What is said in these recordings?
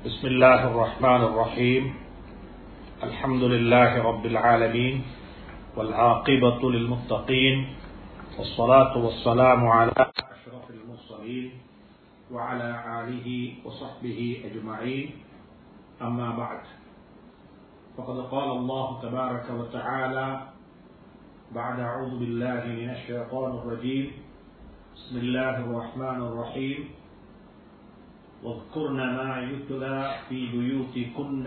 بسم الله الرحمن الرحيم الحمد لله رب العالمين والعاقبة للمتقين والصلاة والسلام على أشرف المرسلين وعلى آله وصحبه أجمعين أما بعد فقد قال الله تبارك وتعالى بعد أعوذ بالله من الشيطان الرجيم بسم الله الرحمن الرحيم واذكرن ما يتلى في بيوتكن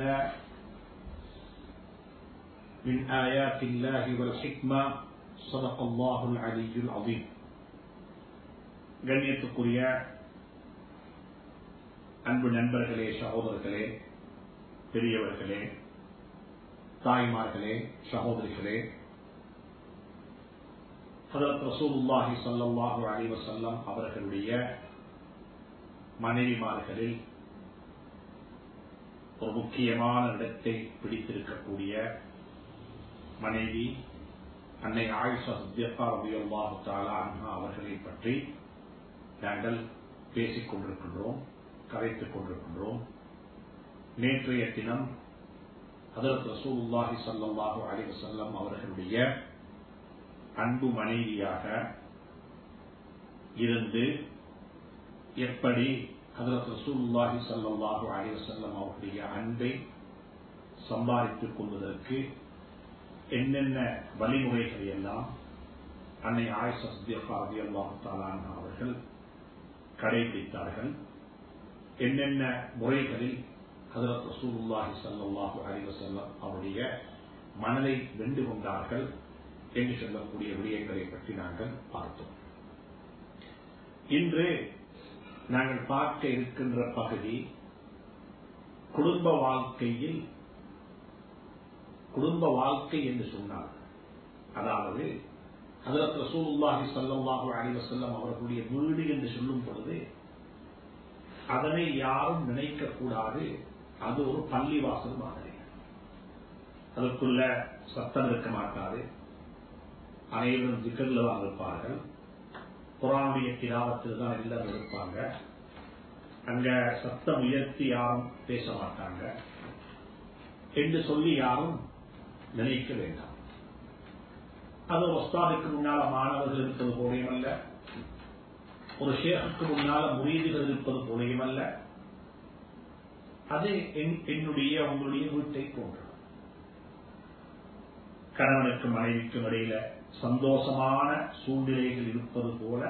من آيات الله والحكمة صدق الله العلي العظيم கண்ணியத்துக்குரிய அன்பு நண்பர்களே சகோதரர்களே பெரியவர்களே தாய்மார்களே சகோதரிகளே ஹதரத் ரசூலுல்லாஹி ஸல்லல்லாஹு அலைஹி வஸல்லம் அவர்களுடைய மனைவிமார்களில் ஒரு முக்கியமான இடத்தை பிடித்திருக்கக்கூடிய மனைவி அன்னை ஆயிஷா சித்தியப்பா ரபியுல்லாஹு தாலா அன்ஹா அவர்களை பற்றி நாங்கள் பேசிக் கொண்டிருக்கின்றோம் கரைத்துக் கொண்டிருக்கின்றோம் நேற்றைய தினம் ஹதரத் ரசூலுல்லாஹி ஸல்லல்லாஹு அலைஹி வஸல்லம் அவர்களுடைய அன்பு மனைவியாக இருந்து எப்படி ஹதரத் ரசூலுல்லாஹி ஸல்லல்லாஹு அலைஹி வஸல்லம் அவருடைய அன்பை சம்பாதித்துக் கொள்வதற்கு என்னென்ன வழிமுறைகளை எல்லாம் அன்னை ஆயிஷா சித்தியப்பா ரலியல்லாஹு தஆலா அவர்கள் கடைபிடித்தார்கள் என்னென்ன முறைகளில் ஹதரத் ரசூலுல்லாஹி ஸல்லல்லாஹு அலைஹி வஸல்லம் அவருடைய மனதை வென்று கொண்டார்கள் என்று சொல்லக்கூடிய விடயங்களை பற்றி நாங்கள் பார்த்தோம் இன்று நாங்கள் பார்க்க இருக்கின்ற பகுதி குடும்ப வாழ்க்கையில் குடும்ப வாழ்க்கை என்று சொன்னார் அதாவது ஹதரத் ரசூலுல்லாஹி ஸல்லல்லாஹு அலைஹி வஸல்லம் அவர்களுடைய வீடு என்று சொல்லும் பொழுது அதனை யாரும் நினைக்க கூடாது அது ஒரு பள்ளிவாசல் மாதிரி அதற்குள்ள சத்தம் இருக்க மாட்டாது அனைவரும் திக்கல்ல தான் இருப்பார்கள் குரானுடைய கிராமத்தில் தான் எல்லாரும் இருப்பாங்க அங்க சத்தம் உயர்த்தி யாரும் பேச மாட்டாங்க என்று சொல்லி யாரும் நினைக்க வேண்டாம் அது ஒரு ஒஸ்தாதுக்கு முன்னால மாணவர்கள் இருப்பது போலையும் அல்ல ஒரு ஷேகுக்கு முன்னால முரீதுகள் இருப்பது போலையும் அல்ல அது என்னுடைய உங்களுடைய வீட்டை போன்றது கணவனுக்கும் மனைவிக்கும் இடையில சந்தோஷமான சூழ்நிலைகள் இருப்பது போல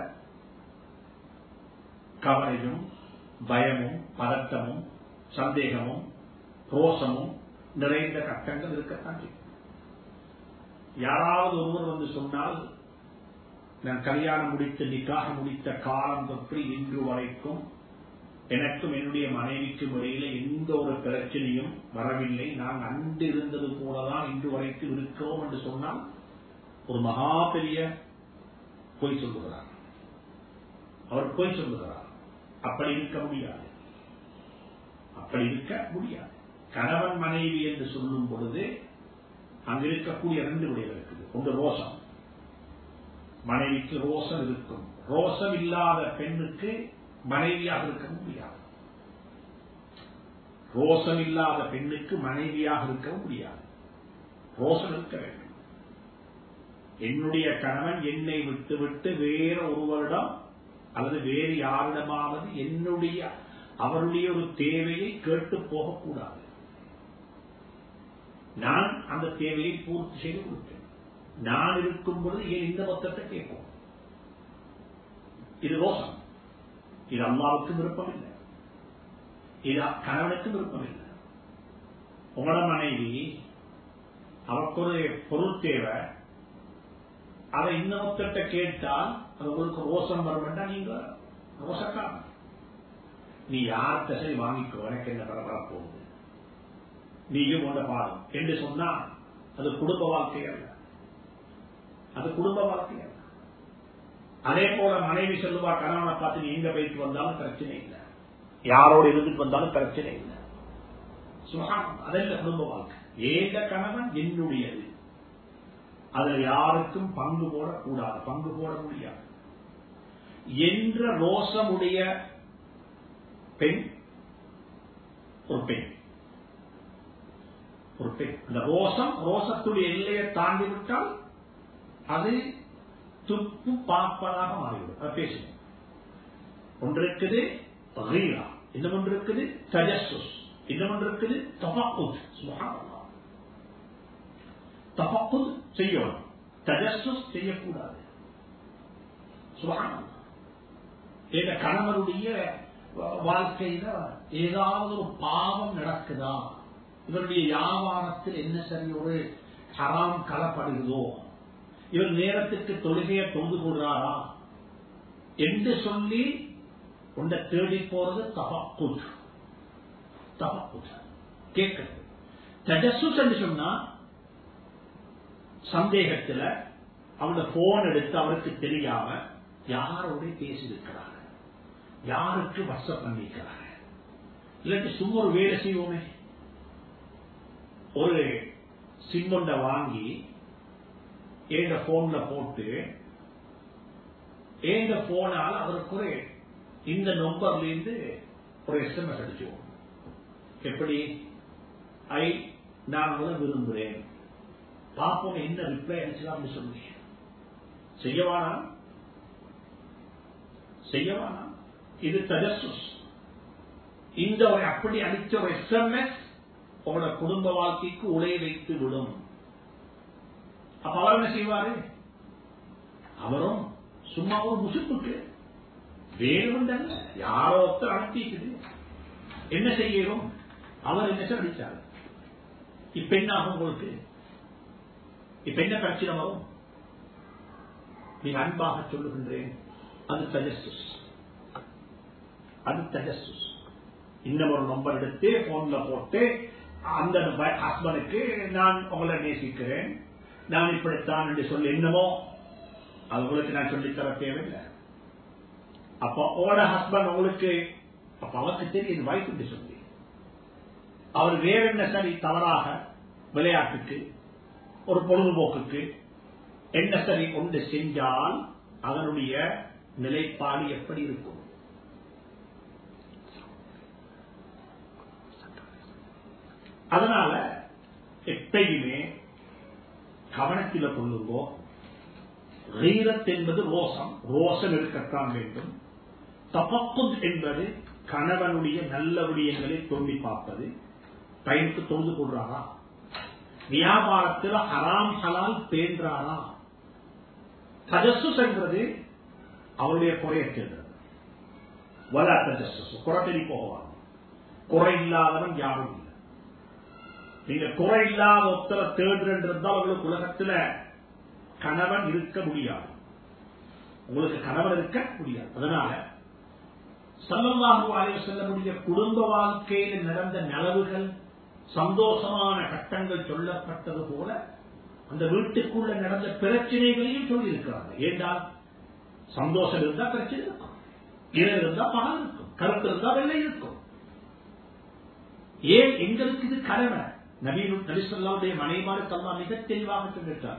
கவலையும் பயமும் பதட்டமும் சந்தேகமும் ரோசமும் நிறைந்த கட்டங்கள் இருக்கத்தான் செய்யும் யாராவது ஒருவர் வந்து சொன்னால் நான் கல்யாணம் முடித்து நிக்காக முடித்த காலம் தொற்று இன்று வரைக்கும் எனக்கும் என்னுடைய மனைவிக்கும் இடையில எந்த ஒரு பிரச்சனையும் வரவில்லை நான் அன்று இருந்தது போலதான் இன்று வரைக்கும் இருக்கிறோம் என்று சொன்னால் ஒரு மகா பெரிய பொய் சொல்லுகிறார் அவர் பொய் சொல்லுகிறார் அப்படி இருக்க முடியாது அப்படி இருக்க முடியாது கணவன் மனைவி என்று சொல்லும் பொழுது அங்க இருக்கக்கூடிய ரெண்டு விடைகள் இருக்குது ஒன்று ரோசம் மனைவிக்கு ரோசம் இருக்கும் ரோசம் இல்லாத பெண்ணுக்கு மனைவியாக இருக்க முடியாது ரோசம் இல்லாத பெண்ணுக்கு மனைவியாக இருக்க முடியாது ரோசம் இருக்க வேண்டும் என்னுடைய கணவன் என்னை விட்டு விட்டு வேற ஒருவரிடம் அல்லது வேறு யாரிடமாவது என்னுடைய அவருடைய ஒரு தேவையை கேட்டு போகக்கூடாது நான் அந்த தேவையை பூர்த்தி செய்து கொடுத்தேன் நான் இருக்கும் பொழுது ஏன் இந்த மொத்தத்தை கேட்போம் இது ரோசம் இது அம்மாவுக்கும் விருப்பம் இல்லை இது கணவனுக்கும் விருப்பம் இல்லை உங்களோட மனைவி அவருக்கு ஒரு பொருள் தேவை அதை இன்னொருத்த கேட்டால் அது உங்களுக்கு ரோசம் வரும் நீங்க ரோசக்காரன் நீ யார் தசை வாங்கிக்கோ எனக்கு என்ன பரபர போகுது நீயும் உண்ட பாடும் என்று சொன்னா அது குடும்ப வாழ்க்கை அல்ல அது குடும்ப வாழ்க்கை அல்ல அதே போல மனைவி சொல்லுவா கணவனை பார்த்து நீ எங்க போயிட்டு வந்தாலும் பிரச்சனை இல்லை யாரோடு இருந்துட்டு வந்தாலும் பிரச்சனை இல்லை சுகம் அதல்ல குடும்ப வாழ்க்கை ஏந்த கணவன் என்னுடையது அதுல யாருக்கும் பங்கு போடக்கூடாது பங்கு போட முடியாது என்ற ரோசமுடைய பெண் ஒரு பெண் ஒரு பெண் அந்த ரோசம் ரோசத்துடைய எல்லையை தாண்டி விட்டால் அது துப்பு பார்ப்பதாக மாறிவிடும் அதை பேசுவோம் ஒன்று இருக்குது ரீரா இன்னும் ஒன்று இருக்குது தஜஸ்ஸுஸ் இன்னும் ஒன்று இருக்குது தபக்குத் சுபஹானல்லாஹ் தபக்குத் செய்யணும் தஜஸ்ஸுஸ் செய்யக்கூடாது சுபஹானல்லாஹ் எங்க கணவருடைய வாழ்க்கையில ஏதாவது ஒரு பாவம் நடக்குதா இவருடைய வியாபாரத்தில் என்ன சரி ஒரு ஹராம் கலப்படுகிறதோ இவர் நேரத்துக்கு தொழுகையை தொண்டு கொள்றாரா என்று சொல்லி உண்ட தேடி போறது தபக்குத் தபக்குத் கேட்கிறது தஜஸ்ஸுஸ் என்று சொன்னா சந்தேகத்துல அவரோட போன் எடுத்து அவருக்கு தெரியாம யாரோட பேசியிருக்கிறாங்க யாருக்கு வாட்ஸ்அப் பண்ணிருக்கிறாங்க இல்லாட்டி சும்மா ஒரு வேலை செய்வோமே ஒரு சிம்மொண்ட வாங்கி ஏங்க போன்ல போட்டு ஏங்க போனால் அவருக்கு ஒரு இந்த நம்பர்ல இருந்து ஒரு எஸ்எம்எஸ் அடிச்சுவோம் எப்படி ஐ நான் உங்களை விரும்புகிறேன் பார்ப்போம் என்ன ரிப்ளை அடிச்சலாம்னு சொல்லி செய்யவானா செய்யவானா இது தஜஸ்ஸுஸ் இந்த ஒரு அப்படி அடிச்ச ஒரு எஸ்எம்எஸ் உங்களோட குடும்ப வாழ்க்கைக்கு உடைய வைத்து விடும் அப்ப அவர் என்ன செய்வாரு அவரும் சும்மா ஒரு முசுப்புக்கு வேணும்ன்றல்ல யாரோ ஒருத்தர் அனுப்பிக்குது என்ன செய்யணும் அவர் என்ன சார் அடிச்சாரு இப்ப என்ன ஆகும் உங்களுக்கு இப்ப என்ன பிரச்சனை வரும் நீங்க அன்பாக சொல்லுகின்றேன் அது தஜஸ்ஸுஸ் அது தஜஸ்ஸுஸ் இன்னும் ஒரு நம்பர் எடுத்து போன்ல போட்டு அந்த ஹஸ்பண்டுக்கு நான் உங்களை நேசிக்கிறேன் நான் இப்படித்தான் என்று சொல்லி என்னமோ அது உங்களுக்கு நான் சொல்லித்தர தேவையில்லை அப்ப உங்களோட ஹஸ்பண்ட் உங்களுக்கு அப்ப அவருக்கு தெரியுது வாய்ப்பு சொல்லி அவர் வேற என்ன சரி தவறாக விளையாட்டுக்கு ஒரு பொழுதுபோக்குக்கு என்ன சரி ஒன்று செஞ்சால் அதனுடைய நிலைப்பாடு எப்படி இருக்கும் அதனால எப்பயுமே கவனத்தில் கொள்ளுங்கோ ரீரத் என்பது ரோசம் ரோசம் இருக்கத்தான் வேண்டும் தபக்கும் என்பது கணவனுடைய நல்ல விடயங்களை தோண்டி பார்ப்பது பயனுக்கு தொழுது கொள்றாரா வியாபாரத்தில் ஹராம் ஹலால் பேன்றாரா தஜஸ்ஸுஸ் என்பது அவருடைய குறைய தேர்ந்தது வல தஜஸ்ஸுஸ் குறை தெரி போவாங்க குறை இல்லாதவன் யாரும் இல்லை நீங்க குறை இல்லாத ஒத்தர தேடுறன்றிருந்தால் உங்களுக்கு உலகத்துல கணவன் இருக்க முடியாது உங்களுக்கு கணவன் இருக்க முடியாது அதனால சல்லல்லாஹு அலைஹி செல்லமுடைய குடும்ப வாழ்க்கையில் நடந்த நலவுகள் சந்தோஷமான கட்டங்கள் சொல்லப்பட்டது போல அந்த வீட்டுக்குள்ள நடந்த பிரச்சனைகளையும் சொல்லி இருக்கிறாங்க ஏன்னால் சந்தோஷம் இருந்தா பிரச்சனை இருக்கும் இரவு இருந்தா பகல் இருக்கும் கருத்து இருந்தா வெள்ளை இருக்கும் ஏன் எங்களுக்கு இது கடமை நபீனு நபிசல்லாவுடைய மனைமாருக்கு அல்லா மிக தெளிவாக சொல்லிட்டார்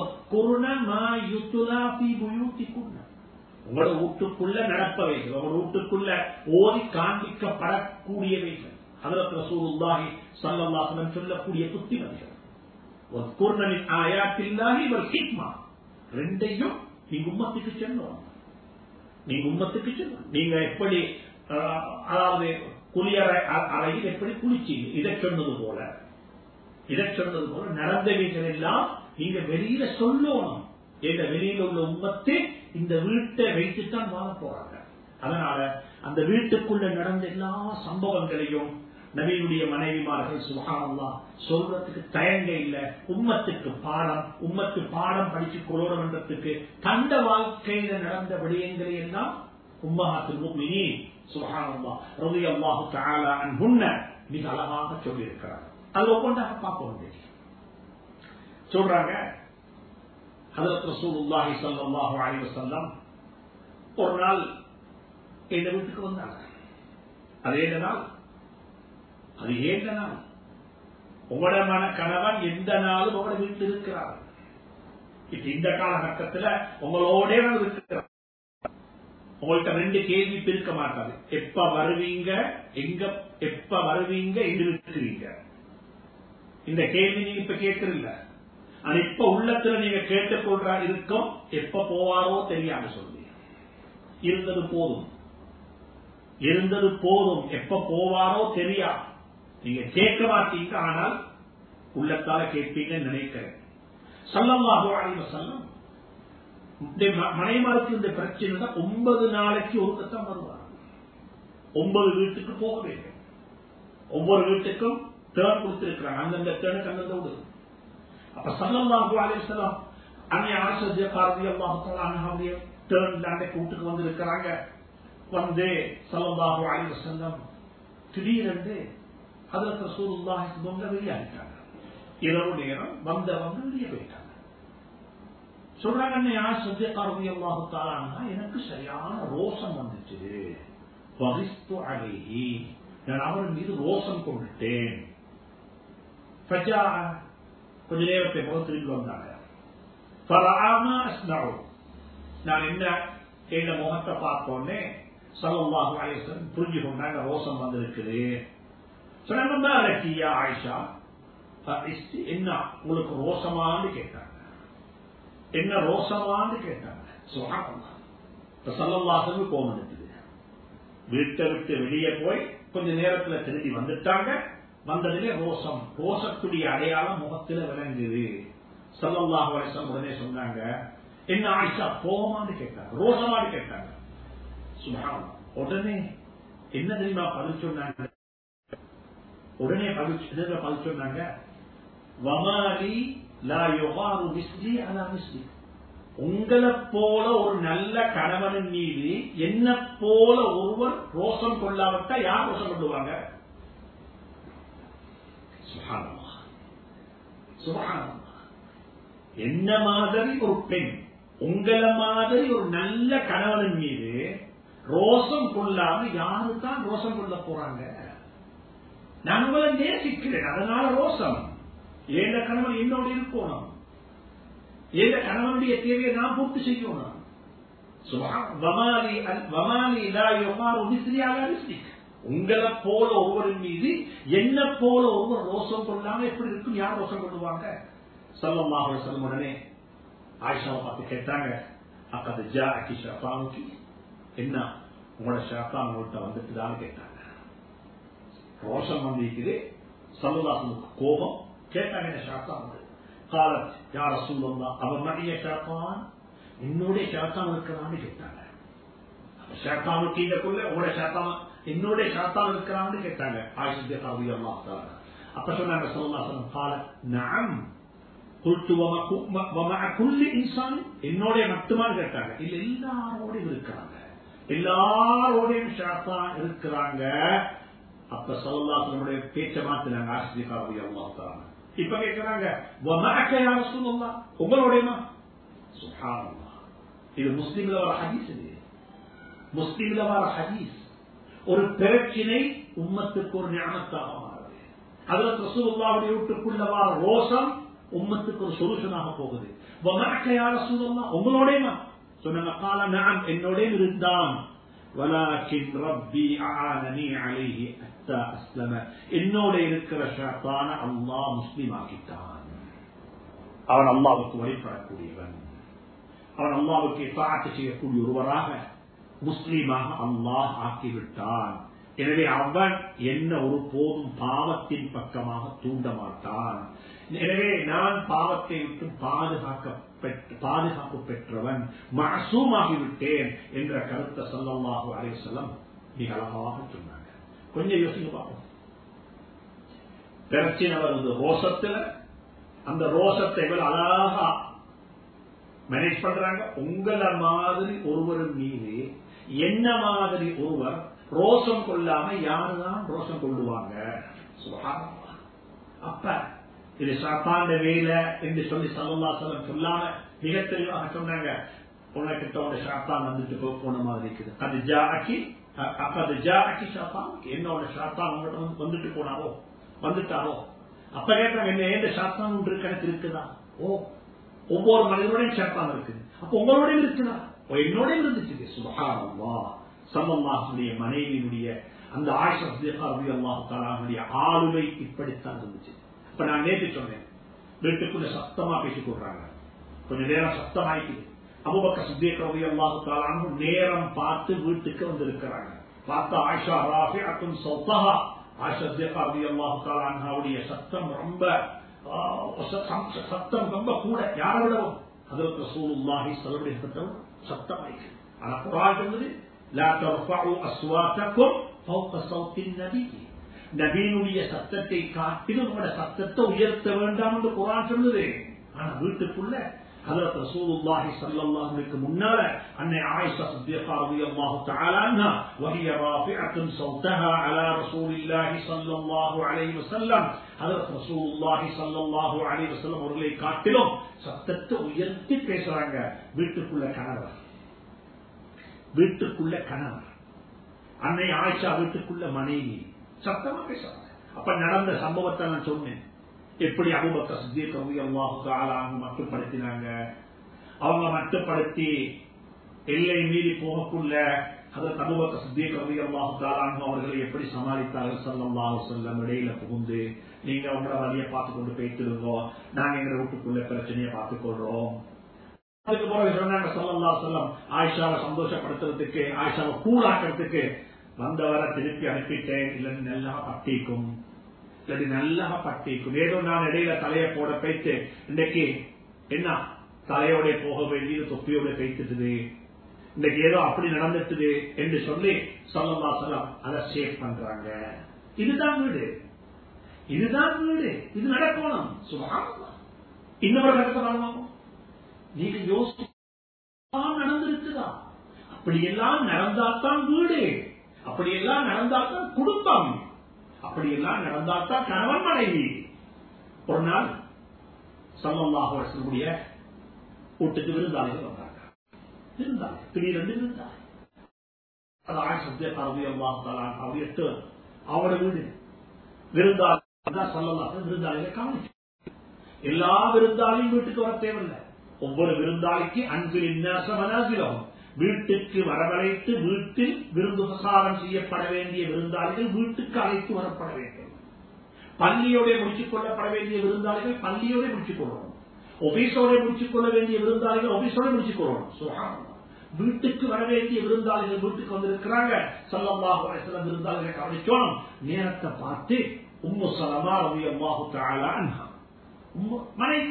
உங்களோட வீட்டுக்குள்ள நடப்பவைகள் உங்களோட வீட்டுக்குள்ள ஓதி காண்பிக்கப்படக்கூடியவைகள் அதற்கு ரசூலுல்லாஹி ஸல்லல்லாஹு சொல்லக்கூடிய புத்திமதிகள் வஸ்குர்னமின் ஆயாத்தில்லாஹி வல் ஹிக்மா ரெண்டையும் நீங்க உம்மத்துக்கு செல்லணும் நீங்க உம்மத்துக்கு செல்லணும் நீங்க எப்படி அதாவது குளியறை அறையில் எப்படி குளிச்சீங்க இதை சொன்னது போல இதை சொன்னது போல நடந்தவைகள் எல்லாம் நீங்க வெளியில சொல்லணும் எங்க வெளியில உள்ள உம்மத்து இந்த வீட்டை வைத்துத்தான் வாழ போறாங்க அதனால அந்த வீட்டுக்குள்ள நடந்த எல்லா சம்பவங்களையும் நபியுடைய மனைவிமார்கள் சுகானல்லா சொல்றதுக்கு தயங்க இல்ல உம்மத்துக்கு பாடம் உம்மத்து பாடம் படிச்சு கொள்ளணுன்றதுக்கு தந்த வாழ்க்கையில நடந்த விடயங்களை எல்லாம் உம்மஹாத்தில் முக்மினி சுகானல்லா ரவி அல்லாஹு தாலா முன்ன மிக அழகாக சொல்லியிருக்கிறார் அது ஒவ்வொன்றாக பார்ப்போம் சொல்றாங்க ஹதரத் ரசூலுல்லாஹி ஸல்லல்லாஹு அலைஹி வஸல்லம் ஒரு நாள் எங்க வீட்டுக்கு வந்தாங்க அது ஏழு நாள் அது ஏழு நாள் உங்களோட மன கணவன் எந்த நாளும் உங்களோட வீட்டில் இருக்கிறார் இப்ப இந்த காலகட்டத்தில் உங்களோட இருக்கிறார் உங்கள்கிட்ட ரெண்டு கேள்வி பிரிக்க மாட்டாது எப்ப வருவீங்க எங்க எப்ப வருவீங்க எங்க இருக்கிறீங்க இந்த கேள்வி நீங்க இப்ப கேட்கறீங்க ஆனா இப்ப உள்ளத்துல நீங்க கேட்டுக்கொள்றா இருக்கும் எப்ப போவாரோ தெரியாம சொல்லி இருந்தது போதும் இருந்தது போதும் எப்ப போவாரோ தெரியா நீங்க கேட்க மாட்டீங்க ஆனால் உள்ளத்தால கேட்பீங்கன்னு நினைக்கிறேன் சல்லல்லாஹு அலைஹி வஸல்லம் மனைமாருக்கு இந்த பிரச்சனை தான் ஒன்பது நாளைக்கு ஒரு கட்டம் வருவார் ஒன்பது வீட்டுக்கு போக வேண்டும் ஒவ்வொரு வீட்டுக்கும் டேர்ன் கொடுத்திருக்கிறாங்க அந்தந்த டேர்னுக்கு அந்தந்த விடுது அப்ப சல்லல்லாஹு அலைஹி வஸல்லம் அன்னை ஆசிரிய பார்வை அல்லாஹு தஆலாவுடைய டேர்ன்ல அந்த கூட்டுக்கு வந்து இருக்கிறாங்க வந்து சல்லல்லாஹு அலைஹி வஸல்லம் திடீரென்று ஹதரத் ரசூலுல்லாஹி அவங்க வெளியாகிட்டாங்க இரவு நேரம் வந்தவங்க வெளியே போயிட்டாங்க சொல்றாங்க அன்னை ஆசிரிய பார்வை அல்லாஹு தஆலா எனக்கு சரியான ரோஷம் வந்துச்சு வகிஸ்து அலைஹி நான் அவர் மீது ரோஷம் கொண்டுட்டேன் கொஞ்ச நேரத்தை போல திரும்பி வந்தாங்க நான் என்ன எங்க முகத்தை பார்த்தோன்னே சலல்லாஹு அலேசன் புரிஞ்சு கொண்டாங்க ரோஷம் வந்திருக்குது சொன்னாங்க ஆயிஷா என்ன உங்களுக்கு ரோஷமான்னு கேட்டாங்க என்ன ரோஷமான்னு கேட்டாங்க சல்லல்லாஹு கோமம் இருக்குது வீட்டை விட்டு வெளியே போய் கொஞ்ச நேரத்துல திரும்பி வந்துட்டாங்க வந்ததிலே ரோசம் ரோசத்துடைய அடையாளம் முகத்துல விளங்குது சல்லல்லாஹு அலிசம் உடனே சொன்னாங்க என்ன ஆயிஷா போகமான்னு கேட்டாங்க ரோசமான்னு கேட்டாங்க சுபாவம் உடனே என்ன தெரியுமா பதில் சொன்னாங்க உடனே பதில் பதில் சொன்னாங்க வமாலி லா யுகாரு மிஸ்லி அலா மிஸ்லி உங்களை போல ஒரு நல்ல கணவனின் மீது என்ன போல ஒருவர் ரோஷம் கொள்ளாவிட்டா யார் ரோஷம் கொள்ளுவாங்க என்ன மாதிரி ஒரு பெண் உங்களை மாதிரி ஒரு நல்ல கணவனின் மீது ரோஷம் கொள்ளாம யாரு தான் ரோஷம் கொள்ள போறாங்க நான் உங்களை நேசிக்கிறேன் அதனால ரோஷம் ஏந்த கணவன் என்னோட இருக்கணும் ஏந்த கணவனுடைய தேவையை நான் பூர்த்தி செய்யணும் உங்களை போல ஒவ்வொரு மீது என்ன போல ஒவ்வொரு ரோஷம் கொள்ளாம எப்படி இருக்கும் யார் ரோஷம் கொள்ளுவாங்க சொல்லமாக சொல்லும் உடனே ஆயிஷாவை பார்த்து கேட்டாங்க அக்கது ஜா அக்கி ஷாப்பாவுக்கு என்ன உங்களோட ஷாப்பா உங்கள்கிட்ட வந்துட்டுதான்னு கேட்டாங்க ரோஷம் வந்திருக்குது சல்லுதாசனுக்கு கோபம் கேட்டாங்க என்ன ஷாப்பா வந்து காலத் யார சொல்லலாம் அவன் மடிய ஷாப்பான் என்னுடைய ஷாத்தான் இருக்கிறான்னு கேட்டாங்க ஷாத்தானுக்கு இதற்குள்ள உங்களோட ஷாத்தான் என்னுடைய ஷாத்தான் இருக்கிறான்னு கேட்டாங்க ஆயிஷத்திய கவி அல்லாஹ் அப்ப சொன்னாங்க சொல்லலாம் கால நான் என்னோட மட்டுமான்னு கேட்டாங்க இல்ல எல்லாரோடையும் இருக்கிறாங்க எல்லாரோடையும் ஷாத்தான் இருக்கிறாங்க அப்ப சொல்லலாசனுடைய பேச்ச மாத்தினாங்க ஆசிரியர் கவி அல்லாஹ் இப்ப கேட்கிறாங்க உங்களோடையமா சுஹானல்லா இது முஸ்லீம்ல வர ஹதீஸ் இது முஸ்லீம்ல வர ஹதீஸ் ஒரு பிரச்சினை உம்மத்துக்கு ஒரு ஞானத்தாக மாறுது அதுல ரசூலுல்லாவுடைய வீட்டுக்குள்ள வர ரோசம் உம்மத்துக்கு ஒரு சொல்யூஷனாக போகுது உங்களோடய சொன்னாங்க கால நான் என்னோட இருந்தான் ولكن ربي أعانني عليه حتى أسلم என்னோட இருக்கிற ஷாத்தான அல்லாஹ் முஸ்லீம் ஆக்கிட்டான் அவன் அல்லாவுக்கு வழிபடக்கூடியவன் அவன் அல்லாவுக்கு தாக்கு செய்யக்கூடிய ஒருவராக முஸ்லீமாக அல்லாஹ் ஆக்கிவிட்டான் எனவே அவன் என்ன ஒரு போதும் பாவத்தின் பக்கமாக தூண்ட மாட்டான் எனவே நான் பாவத்தை விட்டு பாதுகாக்க பாதுகாப்பு பெற்றவன் மாசூமாகிவிட்டேன் என்ற கருத்தை சொல்லமாக அலை செல்லம் மிக அழகாக சொன்னாங்க கொஞ்சம் யோசிக்க பார்ப்போம் பிரச்சனை வருது ரோசத்துல அந்த ரோசத்தை அழகா மேனேஜ் பண்றாங்க உங்களை மாதிரி ஒருவர் மீது என்ன மாதிரி ஒருவர் ரோசம் கொள்ளாம யாருதான் ரோசம் கொள்ளுவாங்க அப்ப இது சாப்பாண்ட வேலை என்று சொல்லி சல்லா சொல்லம் சொல்லாம மிக தெளிவாக சொன்னாங்க உனக்கிட்ட உங்க ஷாப்பான் வந்துட்டு போன மாதிரி இருக்குது அது ஜாக்கி அப்ப அது ஜாக்கி ஷாப்பான் என்னோட ஷாப்பான் உங்கள்கிட்ட வந்துட்டு போனாரோ வந்துட்டாரோ அப்ப கேட்டாங்க என்ன ஏந்த ஷாப்பான் ஒன்று கணக்கு இருக்குதா ஓ ஒவ்வொரு மனிதனுடையும் ஷாப்பான் இருக்குது அப்ப உங்களோடையும் இருக்குதா என்னோட இருந்துச்சு சுபகாரம்வா சல்லல்லாஹுடைய மனைவியினுடைய அந்த ஆயிஷா ரவி அல்லாஹாலுடைய ஆளுமை இப்படித்தான் இருந்துச்சு இப்ப நான் நேற்று சொன்னேன் வீட்டுக்குள்ள சத்தமா பேசிக் கொள்றாங்க கொஞ்ச நேரம் சத்தமாயிக்குது அபுபக்க சித்திக் ரவி அல்லாஹாலும் நேரம் பார்த்து வீட்டுக்கு வந்திருக்கிறாங்க பார்த்தா ஆயிஷா ராஃபி அத்தும் சௌத்தஹா ஆயிஷா சித்திகா ரவி அல்லாஹாலுடைய சத்தம் ரொம்ப சத்தம் ரொம்ப கூட யாரை விடவும் அதற்கு சூழ்நாகி செலவுடைய சத்தம் சத்தமாயிருக்கு ஆனா குரான் சொன்னது لا ترفعوا أصواتكم فوق صوت النبي நபீனுடைய சத்தத்தை காட்டிலும் உங்களோட சத்தத்தை உயர்த்த வேண்டாம் என்று குரான் சொல்லுது ஆனா வீட்டுக்குள்ள ஹதரத் ரசூலுல்லாஹி ஸல்லல்லாஹு அலைஹி முன்னால அன்னை ஆயிஷா சித்திகா ரலியல்லாஹு தஆலா அன்ஹா وهي رافعة صوتها على رسول الله صلى الله عليه وسلم ஹதரத் ரசூலுல்லாஹி ஸல்லல்லாஹு அலைஹி வஸல்லம் அவர்களை காட்டிலும் சத்தத்தை உயர்த்தி பேசுறாங்க வீட்டுக்குள்ள கணவர் வீட்டுக்குள்ள கணவர் அன்னை ஆயிஷா வீட்டுக்குள்ள மனைவி சத்தமா பேசுறாங்க அப்ப நடந்த சம்பவத்தை நான் சொன்னேன் எப்படி அபுபக்க சித்திய கவி அல்லாஹுக்கு ஆளாங்க மட்டுப்படுத்தினாங்க அவங்க மட்டுப்படுத்தி எல்லை மீறி போகக்குள்ள அதற்கு அபுபக்க சித்திய கவி அல்லாஹுக்கு ஆளாங்க அவர்களை எப்படி சமாளித்தார்கள் சல்லாஹு செல்லம் இடையில புகுந்து நீங்க உங்களோட வழியை பார்த்து கொண்டு போயிட்டு நாங்க எங்க வீட்டுக்குள்ள பிரச்சனையை பார்த்துக் கொள்றோம் அதுக்கு பிறகு சொன்னாங்க சொல்லல்லா சொல்லம் ஆயிஷாவை சந்தோஷப்படுத்துறதுக்கு ஆயிஷாவை கூலாக்கிறதுக்கு வந்தவரை திருப்பி அனுப்பிட்டேன் இல்லைன்னு நல்லா பட்டிக்கும் இல்லாட்டி நல்லா பட்டிக்கும் ஏதோ நான் இடையில தலையை போட போயிட்டு இன்னைக்கு என்ன தலையோட போக வேண்டியது தொப்பியோட பேய்த்துட்டுது இன்னைக்கு ஏதோ அப்படி நடந்துட்டுது என்று சொல்லி சொல்லல்லா சொல்லம் அதை சேவ் பண்றாங்க இதுதான் வீடு இதுதான் வீடு இது நடக்கணும் சுபாவம் இன்னொரு நடக்க வரணும் நீங்க யோசி நடந்திருக்குதா அப்படியெல்லாம் நடந்தாத்தான் வீடு அப்படியெல்லாம் நடந்தாத்தான் குடும்பம் அப்படியெல்லாம் நடந்தாத்தான் கணவன் மனைவி ஒரு நாள் சல்லல்லாஹு வருஷனுடைய வீட்டுக்கு விருந்தாளிகள் வந்தாங்க விருந்தாளி திடீரென்று விருந்தாளி அது ஆயிரத்தி அறுபது அல்லாஹ் அவரு அவரோட வீடு விருந்தாளி சொல்லலாம் விருந்தாளிகளை கவனிச்சு எல்லா விருந்தாளியும் வீட்டுக்கு வர தேவையில்லை ஒவ்வொரு விருந்தாளிக்கு அன்பில் மனாசிலம் வீட்டுக்கு வரவழைத்து வீட்டில் விருந்து பிரசாரம் செய்யப்பட வேண்டிய விருந்தாளிகள் வீட்டுக்கு அழைத்து வரப்பட வேண்டும் பள்ளியோட முடிச்சுக் கொள்ளப்பட வேண்டிய விருந்தாளிகள் பள்ளியோட முடிச்சுக் கொள்ளணும் ஒபீஸோட முடிச்சுக் கொள்ள வேண்டிய விருந்தாளிகள் ஒபீஸோட முடிச்சுக் கொள்ளணும் வீட்டுக்கு வர வேண்டிய விருந்தாளிகள் வீட்டுக்கு வந்திருக்கிறாங்க சல்லல்லாஹு சில விருந்தாளிகளை கவனிச்சோம் நேரத்தை பார்த்து உம்மு சலமா ரவி அல்லாஹு தாலா மனைவி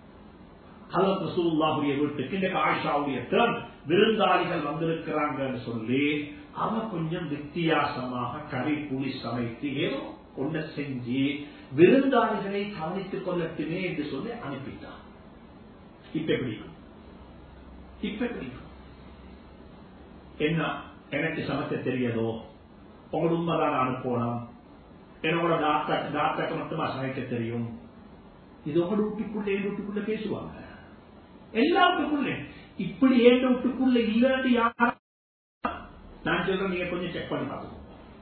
ஹலத் ரசூல்லாவுடைய வீட்டுக்கு இந்த ஆயிஷாவுடைய திறன் விருந்தாளிகள் வந்திருக்கிறாங்கன்னு சொல்லி அவ கொஞ்சம் வித்தியாசமாக கறி புளி சமைத்து ஏதோ ஒன்ன செஞ்சு விருந்தாளிகளை கவனித்துக் கொள்ளட்டுமே என்று சொல்லி அனுப்பிட்டான் இப்ப எப்படி இப்ப எப்படி என்ன எனக்கு சமைக்க தெரியாதோ உங்களோட உண்மைதான் அனுப்பணும் என்னோட டாக்டர் டாக்டருக்கு மட்டுமா சமைக்க தெரியும் இது உங்களோட வீட்டுக்குள்ள என் வீட்டுக்குள்ள பேசுவாங்க எல்லா வீட்டுக்குள்ளே இப்படி ஏன் வீட்டுக்குள்ள இல்லாட்டி யார் நான் சொல்றேன் நீங்க கொஞ்சம் செக் பண்ணி பார்க்கணும்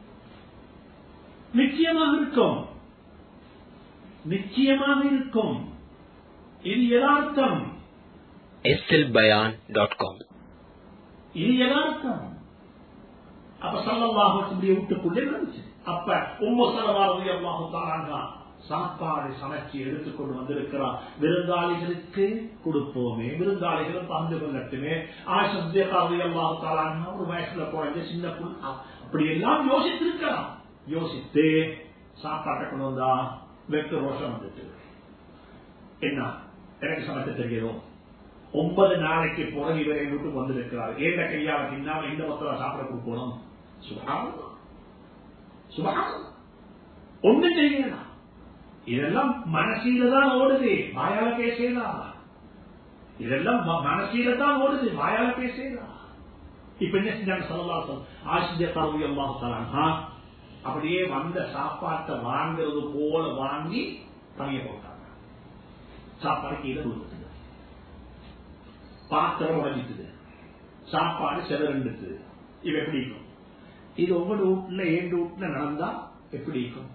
நிச்சயமாக இருக்கும் நிச்சயமாக இருக்கும் இது யதார்த்தம் slbayan.com இது யதார்த்தம் அப்ப சல்லல்லாஹுடைய வீட்டுக்குள்ளே நடந்துச்சு அப்ப ஒவ்வொரு சலவாரதி அல்லாஹு தாராங்க சாப்பாடு சமைச்சு எடுத்துக்கொண்டு வந்திருக்கிறார் விருந்தாளிகளுக்கு கொடுப்போமே விருந்தாளிகளும் பங்கு கொள்ளட்டுமே ஆசத்தியக்காரதி அல்லாஹு தாராங்க ஒரு வயசுல குறைஞ்ச சின்ன புல் அப்படி எல்லாம் யோசித்திருக்கலாம் யோசித்து சாப்பாட்டை கொண்டு வந்தா வெட்டு ரோஷம் வந்துட்டு என்ன எனக்கு சமைக்க தெரியும் ஒன்பது நாளைக்கு பிறகு இவரை வீட்டுக்கு வந்திருக்கிறார் ஏந்த கையால தின்னாம இந்த மொத்தம் சாப்பிட கொடுக்கணும் சுபாவம் சுபாவம் ஒண்ணு செய்யலாம் இதெல்லாம் மனசீல தான் ஓடுது வாயால பேசலாம் இதெல்லாம் மனசீல தான் ஓடுது வாயால பேசலாம் இப்ப என்ன செஞ்சாங்க சொல்லலாம் ஆசிரிய கருவி எல்லாம் அப்படியே வந்த சாப்பாட்டை வாங்குறது போல வாங்கி பணிய போட்டாங்க சாப்பாடு கீழே கொடுத்துட்டு பாத்திரம் உடஞ்சிட்டுது சாப்பாடு செதறண்டுது இது எப்படி இருக்கும் இது ஒவ்வொரு வீட்டுல ஏண்டு வீட்டுல நடந்தா எப்படி இருக்கும்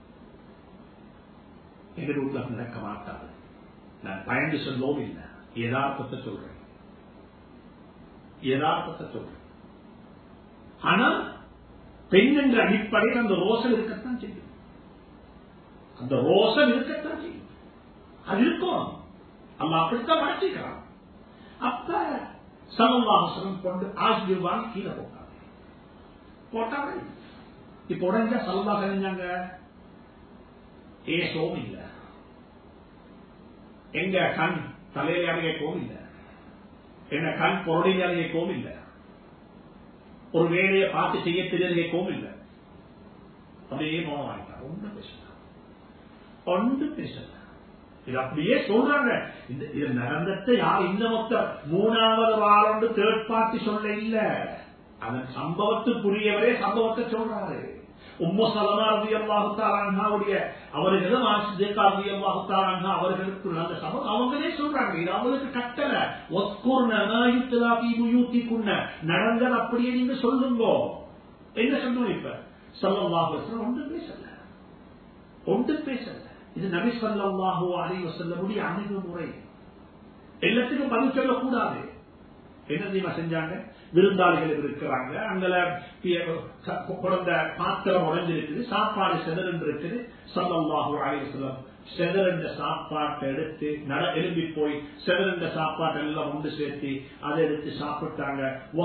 எங்க வீட்டுல நடக்க மாட்டாது நான் பயந்து சொல்லவும் இல்லை யதார்த்தத்தை சொல்றேன் யதார்த்தத்தை சொல்றேன் ஆனா பெண் என்ற அடிப்படையில் அந்த ரோசம் இருக்கத்தான் செய்யும் அந்த ரோசம் இருக்கத்தான் செய்யும் அது இருக்கும் அல்ல அப்படித்தான் மாற்றிக்கிறான் அப்ப சமவாசனம் கொண்டு ஆசிர்வான் கீழே போட்டாங்க போட்டாங்க இப்ப உடனே சல்வா செஞ்சாங்க ஏசவும் இல்லை எங்க கண் தலையில அடையக்கவும் இல்லை என்ன கண் பொருளில் அடையக்கவும் இல்லை ஒரு வேலையை பார்த்து செய்ய தெரியக்கவும் இல்லை அப்படியே மௌனம் வாங்கிட்டார் ஒன்று பேசல ஒன்று பேசல இது அப்படியே சொல்றாங்க இந்த இது நடந்தத்தை யார் இந்த மொத்த மூணாவது வாரம் தேர்ட் பார்ட்டி சொல்ல இல்ல அதன் சம்பவத்துக்குரியவரே சம்பவத்தை சொல்றாரு உம்மு சலமா ரவி அல்லாஹுத்தாராவுடைய அவர்களும் ஆசிரியக்கா ரவி அல்லாஹுத்தாராங்க அவர்களுக்கு நல்ல சம்பவம் அவங்களே சொல்றாங்க இது அவங்களுக்கு கட்டளை ஒஸ்கூர்ண நடந்தது அப்படியே நீங்க சொல்லுங்க என்ன சொல்லுவோம் இப்ப சொல்லவாக ஒன்று பேசல ஒன்று பேசல இது நபி சொல்லாஹோ அறிவு சொல்லக்கூடிய அணுகுமுறை எல்லாத்துக்கும் பதில் சொல்லக்கூடாது என்ன தெரியுமா செஞ்சாங்க விருந்தாளிகள் இருக்கிறாங்க அங்கல குழந்த பாத்திரம் உடஞ்சிருக்குது சாப்பாடு செதறன்று இருக்குது சொல்லல்லாஹோ அறிவு சொல்லம் செதறந்த சாப்பாட்டை எடுத்து நட எழும்பி போய் செதறந்த சாப்பாட்டை எல்லாம் ஒன்று சேர்த்து அதை எடுத்து சாப்பிட்டாங்க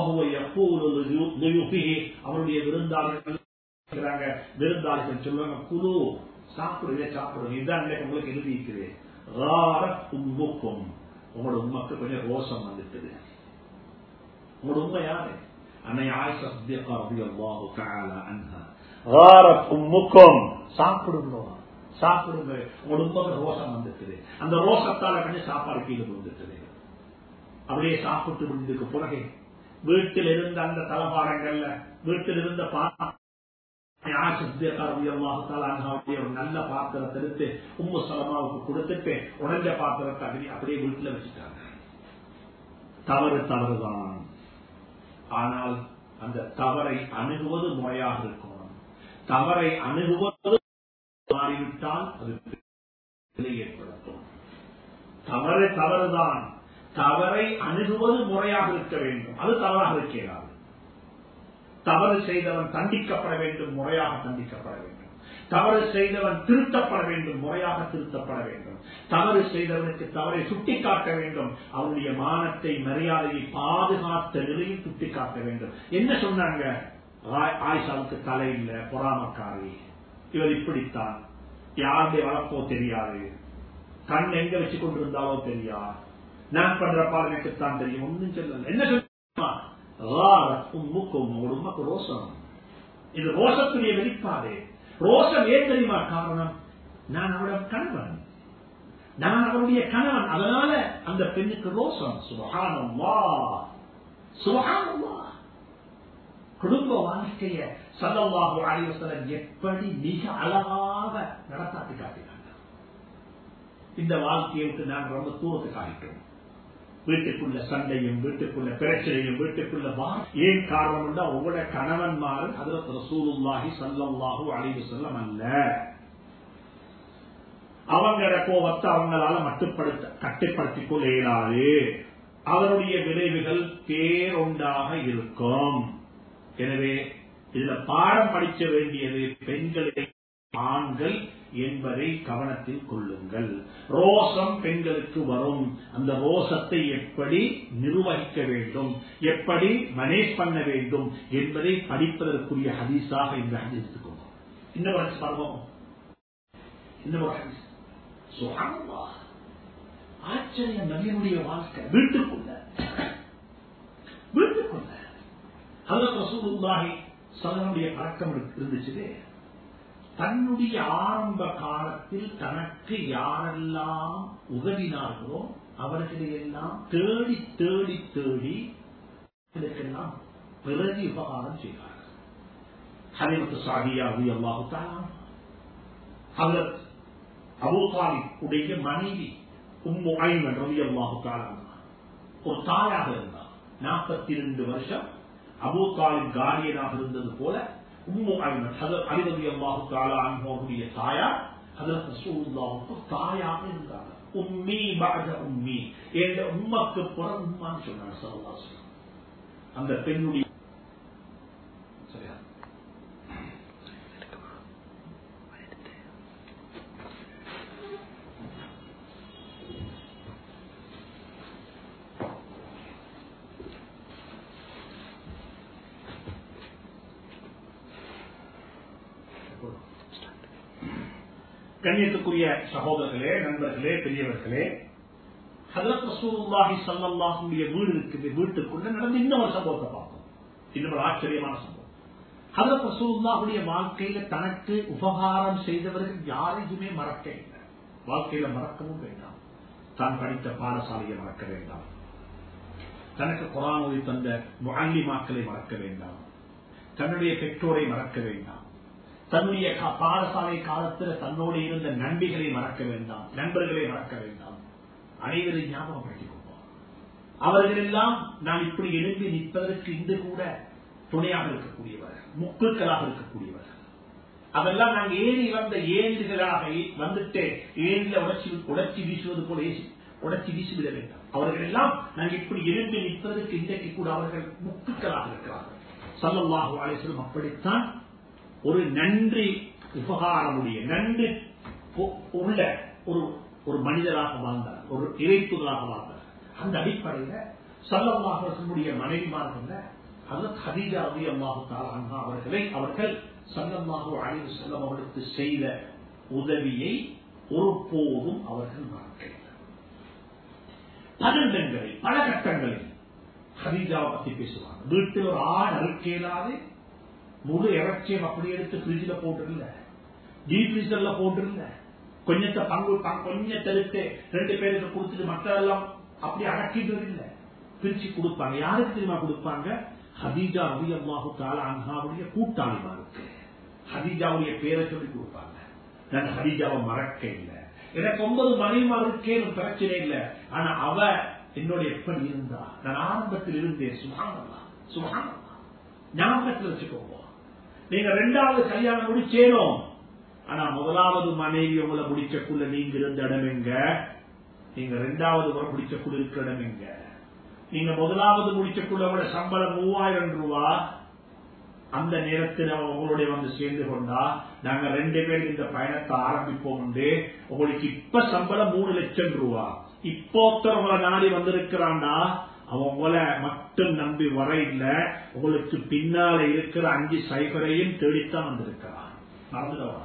அவருடைய விருந்தாளிகள் விருந்தாளிகள் சொல்லுவாங்க குழு சாப்பிடுங்க சாப்பிடுங்க இதுதான் உங்களுக்கு எழுதி இருக்குது உம்முக்கும் உங்களோட உண்மைக்கு கொஞ்சம் ரோசம் வந்துட்டுது உங்களோட உண்மை யாரு அன்னை ஆயிஷா சித்திகா ரலியல்லாஹு தஆலா அன்ஹா غارت உம்முக்கும் சாப்பிடுங்க சாப்பிடுங்க உங்களோட உண்மைக்கு ரோசம் வந்துட்டுது அந்த ரோசத்தால கொஞ்சம் சாப்பாடு கீழே விழுந்துட்டுது அப்படியே சாப்பிட்டு விழுந்ததுக்கு பிறகு வீட்டில் இருந்த அந்த தலபாடங்கள்ல வீட்டில் இருந்த பா ஒரு நல்ல பாத்திரத்தை எடுத்து உம்மு சலமாவுக்கு கொடுத்துட்டு உடஞ்ச பாத்திரத்தை அப்படியே வீட்டுல வச்சுட்டாங்க தவறு தவறுதான் ஆனால் அந்த தவறை அணுகுவது முறையாக இருக்கணும் தவறை அணுகுவது மாறிவிட்டால் அது ஏற்படுத்தும் தவறு தவறுதான் தவறை அணுகுவது முறையாக இருக்க வேண்டும் அது தவறாக இருக்கிறார் தவறு செய்தவன் தண்டிக்கப்பட வேண்டும் முறையாக தண்டிக்கப்பட வேண்டும் தவறு செய்தவன் திருத்தப்பட வேண்டும் முறையாக திருத்தப்பட வேண்டும் தவறு செய்தவனுக்கு தவறை சுட்டிக்காட்ட வேண்டும் அவனுடைய மானத்தை மரியாதையை பாதுகாத்த நிலையில் சுட்டிக்காட்ட வேண்டும் என்ன சொன்னாங்க ஆயிஷாவுக்கு தலை இல்ல பொறாமக்காரி இவர் இப்படித்தான் யாருடைய வளர்ப்போ தெரியாது கண் எங்க வச்சு கொண்டிருந்தாலோ தெரியா நான் பண்ற பாடலுக்குத்தான் தெரியும் ஒன்னும் சொல்லல என்ன சொல்லுமா உண்மைக்கு ரோசம் இது ரோசத்துடைய வெளிப்பாடு ரோசம் ஏன் தெரியுமா காரணம் நான் அவருடைய கணவன் நான் அவருடைய கணவன் அதனால அந்த பெண்ணுக்கு ரோசம் சுபகானம்வா சுபகானம்வா குடும்ப வாழ்க்கைய சல்லவாக ஆய்வசலன் எப்படி மிக அழகாக நடத்தாட்டி காட்டினாங்க இந்த வாழ்க்கையை விட்டு நாங்கள் ரொம்ப தூரத்துக்கு ஆகிட்டோம் வீட்டுக்குள்ள சண்டையும் வீட்டுக்குள்ள பிரச்சனையும் வீட்டுக்குள்ள ஏன் காரணம் உங்களோட கணவன்மாரு அதுல ரசூலுல்லாஹி சல்லாஹூ அழிவு செல்லம் அல்ல அவங்களோட கோபத்தை அவங்களால மட்டுப்படுத்த கட்டுப்படுத்திக் கொள்ள இயலாது அவருடைய விளைவுகள் பேரொண்டாக இருக்கும் எனவே இதுல பாடம் படிக்க வேண்டியது பெண்களை ஆண்கள் என்பதை கவனத்தில் கொள்ளுங்கள் ரோசம் பெண்களுக்கு வரும் அந்த ரோசத்தை எப்படி நிர்வகிக்க வேண்டும் எப்படி மனேஜ் பண்ண வேண்டும் என்பதை படிப்பதற்குரிய ஹதீஸாக இந்த ஹதீஸ் எடுத்துக்கோங்க இன்னொரு பருவம் இன்னொரு ஹதீஸ் ஆச்சரியம் நபியனுடைய வாழ்க்கை வீட்டுக்குள்ள வீட்டுக்குள்ள அதற்கு ரசூலுல்லாஹி சலனுடைய பழக்கம் இருந்துச்சு தன்னுடைய ஆரம்ப காலத்தில் தனக்கு யாரெல்லாம் உதவினார்களோ அவர்களையெல்லாம் தேடி தேடி தேடி இதற்கெல்லாம் பிறகு உபகாரம் செய்தார்கள் ஹரிமத்து சாதியாவி அல்லாஹு ஹலத் அபுதாலி உடைய மனைவி உம்மு ஐமன் ரவி அல்லாஹு ஒரு தாயாக இருந்தார் நாற்பத்தி இரண்டு வருஷம் அபூத்தாலின் கார்டியனாக இருந்தது போல உம்மு ஐமன் அலிரவி அல்லாஹு தாலா அன்போடைய தாயார் அதற்கு ரசூலுல்லாவுக்கு தாயாக இருந்தாங்க உம்மி பாக உம்மி என்ற உம்மக்கு புற உம்மான்னு சொன்னாங்க சரதாசன் அந்த பெண்ணுடைய சரியா கண்ணியத்துக்குரிய சகோதரர்களே நண்பர்களே பெரியவர்களே ஹதரத் ரசூலுல்லாஹி ஸல்லல்லாஹுடைய வீடு இருக்குது வீட்டுக்குள்ள நடந்த இன்னொரு சம்பவத்தை பார்ப்போம் இன்னொரு ஆச்சரியமான சம்பவம் ஹதரத் ரசூலுல்லாஹுடைய வாழ்க்கையில தனக்கு உபகாரம் செய்தவர்கள் யாரையுமே மறக்க இல்லை வாழ்க்கையில மறக்கவும் வேண்டாம் தான் படித்த பாடசாலையை மறக்க வேண்டாம் தனக்கு குரான் ஓதி தந்த முகல்லிமாக்களை மறக்க வேண்டாம் தன்னுடைய பெற்றோரை மறக்க வேண்டாம் தன்னுடைய பாடசாலை காலத்தில் தன்னோடு இருந்த நண்பிகளை மறக்க வேண்டாம் நண்பர்களை மறக்க வேண்டாம் அனைவரையும் ஞாபகப்படுத்திக் கொள்வோம் அவர்கள் எல்லாம் நான் இப்படி எழுப்பி நிற்பதற்கு இன்று கூட துணையாக இருக்கக்கூடியவர்கள் முக்குக்களாக இருக்கக்கூடியவர்கள் அதெல்லாம் நாங்கள் ஏறி வந்த ஏந்துகளாக வந்துட்டு ஏனில உடச்சி உடச்சி வீசுவது போல உடச்சி வீசிவிட வேண்டாம் அவர்கள் எல்லாம் நாங்கள் இப்படி எழுந்து நிற்பதற்கு இன்றைக்கு கூட அவர்கள் முக்குக்களாக இருக்கிறார்கள் சல்லல்லாஹு அலிஸ்லம் அப்படித்தான் ஒரு நன்றி உபகாரமுடைய நன்றி உள்ள ஒரு ஒரு மனிதராக வாழ்ந்தார் ஒரு இறைப்புகளாக வாழ்ந்தார் அந்த அடிப்படையில சல்லல்லாஹுடைய மனைவிமார்கள் அதற்கு ஹதீஜா அபி அல்லாஹு தாலா அவர்களை அவர்கள் சல்லல்லாஹு அலிவு செல்லம் அவர்களுக்கு செய்த உதவியை ஒருபோதும் அவர்கள் மறக்கவில்லை பன்னெண்டங்களில் பல கட்டங்களில் ஹதீஜாவை பத்தி பேசுவாங்க வீட்டில் ஒரு ஆண் அறுக்கேலாது முழு இறைச்சியம் அப்படி எடுத்து பிரிட்ஜில் போட்டுருல டீப் ஃப்ரீசர்ல போட்டுருல கொஞ்சத்தை பங்கு கொஞ்சத்தை எடுத்து ரெண்டு பேருக்கு கொடுத்துட்டு மற்றெல்லாம் அப்படி அடக்கிட்டு இல்லை பிரிச்சு கொடுப்பாங்க யாருக்கு தெரியுமா கொடுப்பாங்க ஹதீஜா ரவி அல்லாஹு தாலா அன்ஹாவுடைய கூட்டாளிமாருக்கு ஹதீஜாவுடைய பேரை சொல்லி கொடுப்பாங்க நான் ஹதீஜாவை மறக்க இல்லை எனக்கு ஒன்பது மனைவிமாருக்கே பிரச்சனை இல்லை ஆனா அவ என்னோட எப்படி இருந்தா நான் ஆரம்பத்தில் இருந்தேன் சுகானல்லா சுகானல்லா ஞாபகத்தில் வச்சுக்கோங்க நீங்க ரெண்டாவது கல்யாணம் முடிச்சேனோம் ஆனா முதலாவது மனைவி உங்களை முடிச்சக்குள்ள நீங்க இருந்த இடம் எங்க நீங்க ரெண்டாவது முறை முடிச்சக்குள்ள இருக்கிற இடம் எங்க நீங்க முதலாவது முடிச்சக்குள்ள விட சம்பளம் மூவாயிரம் ரூபா அந்த நேரத்தில் உங்களுடைய வந்து சேர்ந்து கொண்டா நாங்க ரெண்டு பேரும் இந்த பயணத்தை ஆரம்பிப்போம் உங்களுக்கு இப்ப சம்பளம் மூணு லட்சம் ரூபா இப்போத்தர் உங்களை நாடி வந்திருக்கிறான்டா அவன் உங்களை மட்டும் நம்பி வர இல்ல உங்களுக்கு பின்னால இருக்கிற அஞ்சு சைபரையும் தேடித்தான் வந்திருக்கிறான் மறந்துடவான்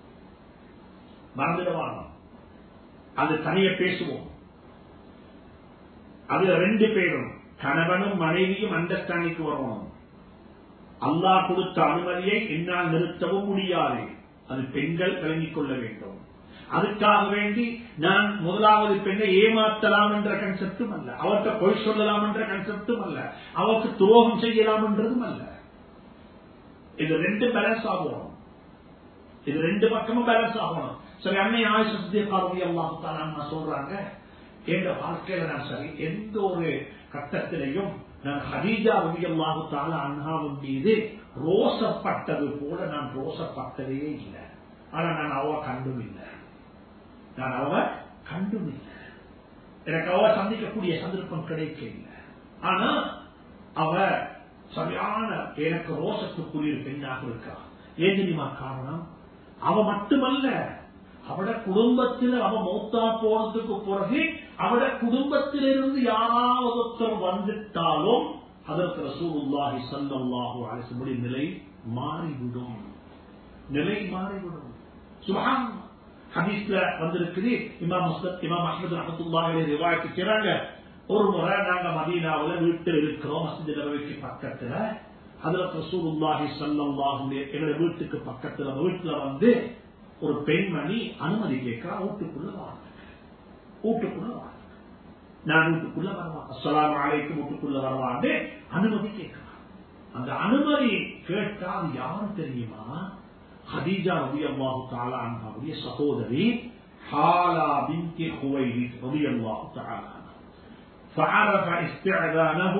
மறந்துடவான் அது தனிய பேசுவோம் அதுல ரெண்டு பேரும் கணவனும் மனைவியும் அண்டர்ஸ்டாண்டிங் வரணும் அல்லாஹ் கொடுத்த அனுமதியை என்னால் நிறுத்தவும் முடியாது அது பெண்கள் விளங்கிக் கொள்ள வேண்டும் அதுக்காக வேண்டி நான் முதலாவது பெண்ணை ஏமாற்றலாம் என்ற கன்செப்டும் அல்ல அவர்கிட்ட பொய் சொல்லலாம் என்ற கன்செப்டும் அல்ல அவருக்கு துரோகம் செய்யலாம் என்றதும் அல்ல இது ரெண்டு பேலன்ஸ் ஆகணும் இது ரெண்டு பக்கமும் பேலன்ஸ் ஆகணும் சரி அன்னை ஆயுஷத்திய பார்வை அல்லாஹால சொல்றாங்க என்ற வாழ்க்கையில நான் சரி எந்த ஒரு கட்டத்திலையும் நான் ஹதீஜா ரவி அல்லாஹு தால அண்ணாவின் மீது ரோசப்பட்டது போல நான் ரோசப்பட்டதே இல்லை ஆனா நான் அவ கண்டும் இல்லை நான் அவ கண்டும் இல்லை எனக்கு அவ சந்திக்கக்கூடிய சந்தர்ப்பம் கிடைக்க இல்லை ஆனா அவ சரியான எனக்கு ரோசத்துக்குரிய பெண்ணாக இருக்கா ஏன் தெரியுமா காரணம் அவ மட்டுமல்ல அவட குடும்பத்தில் அவ மௌத்தா போனதுக்கு பிறகு அவட குடும்பத்திலிருந்து யாராவது ஒருத்தர் வந்துட்டாலும் அதற்கு ரசூலுல்லாஹி சல்லல்லாஹு அலிசமுடைய நிலை மாறிவிடும் நிலை மாறிவிடும் சுபஹான் ஹதீஸ்ல வந்திருக்குது இமாம் முஸ்தத் இமாம் அஹமது ரஹமத்துல்லாஹி ரிவாயத்து செய்றாங்க ஒரு முறை நாங்க மதீனாவுல வீட்டில் இருக்கிறோம் மஸ்ஜித் நபவிக்கு பக்கத்துல அதுல ரசூலுல்லாஹி சல்லல்லாஹு எங்களுடைய வீட்டுக்கு பக்கத்துல வீட்டுல வந்து ஒரு பெண்மணி அனுமதி கேட்கிறா வீட்டுக்குள்ள வாங்க வீட்டுக்குள்ள வாங்க நான் வீட்டுக்குள்ள வருவான் அஸ்லாம் அலைக்கும் வீட்டுக்குள்ள வருவான்னு அனுமதி கேட்கிறான் அந்த அனுமதி கேட்டா அது யாரும் தெரியுமா ஹதீஜா ரவி அல்லாஹு தாலா அன்ஹாவுடைய சகோதரி ஹாலா பின்தி ஹுவைரித் ரவி அல்லாஹு தாலா فعرف استعذانه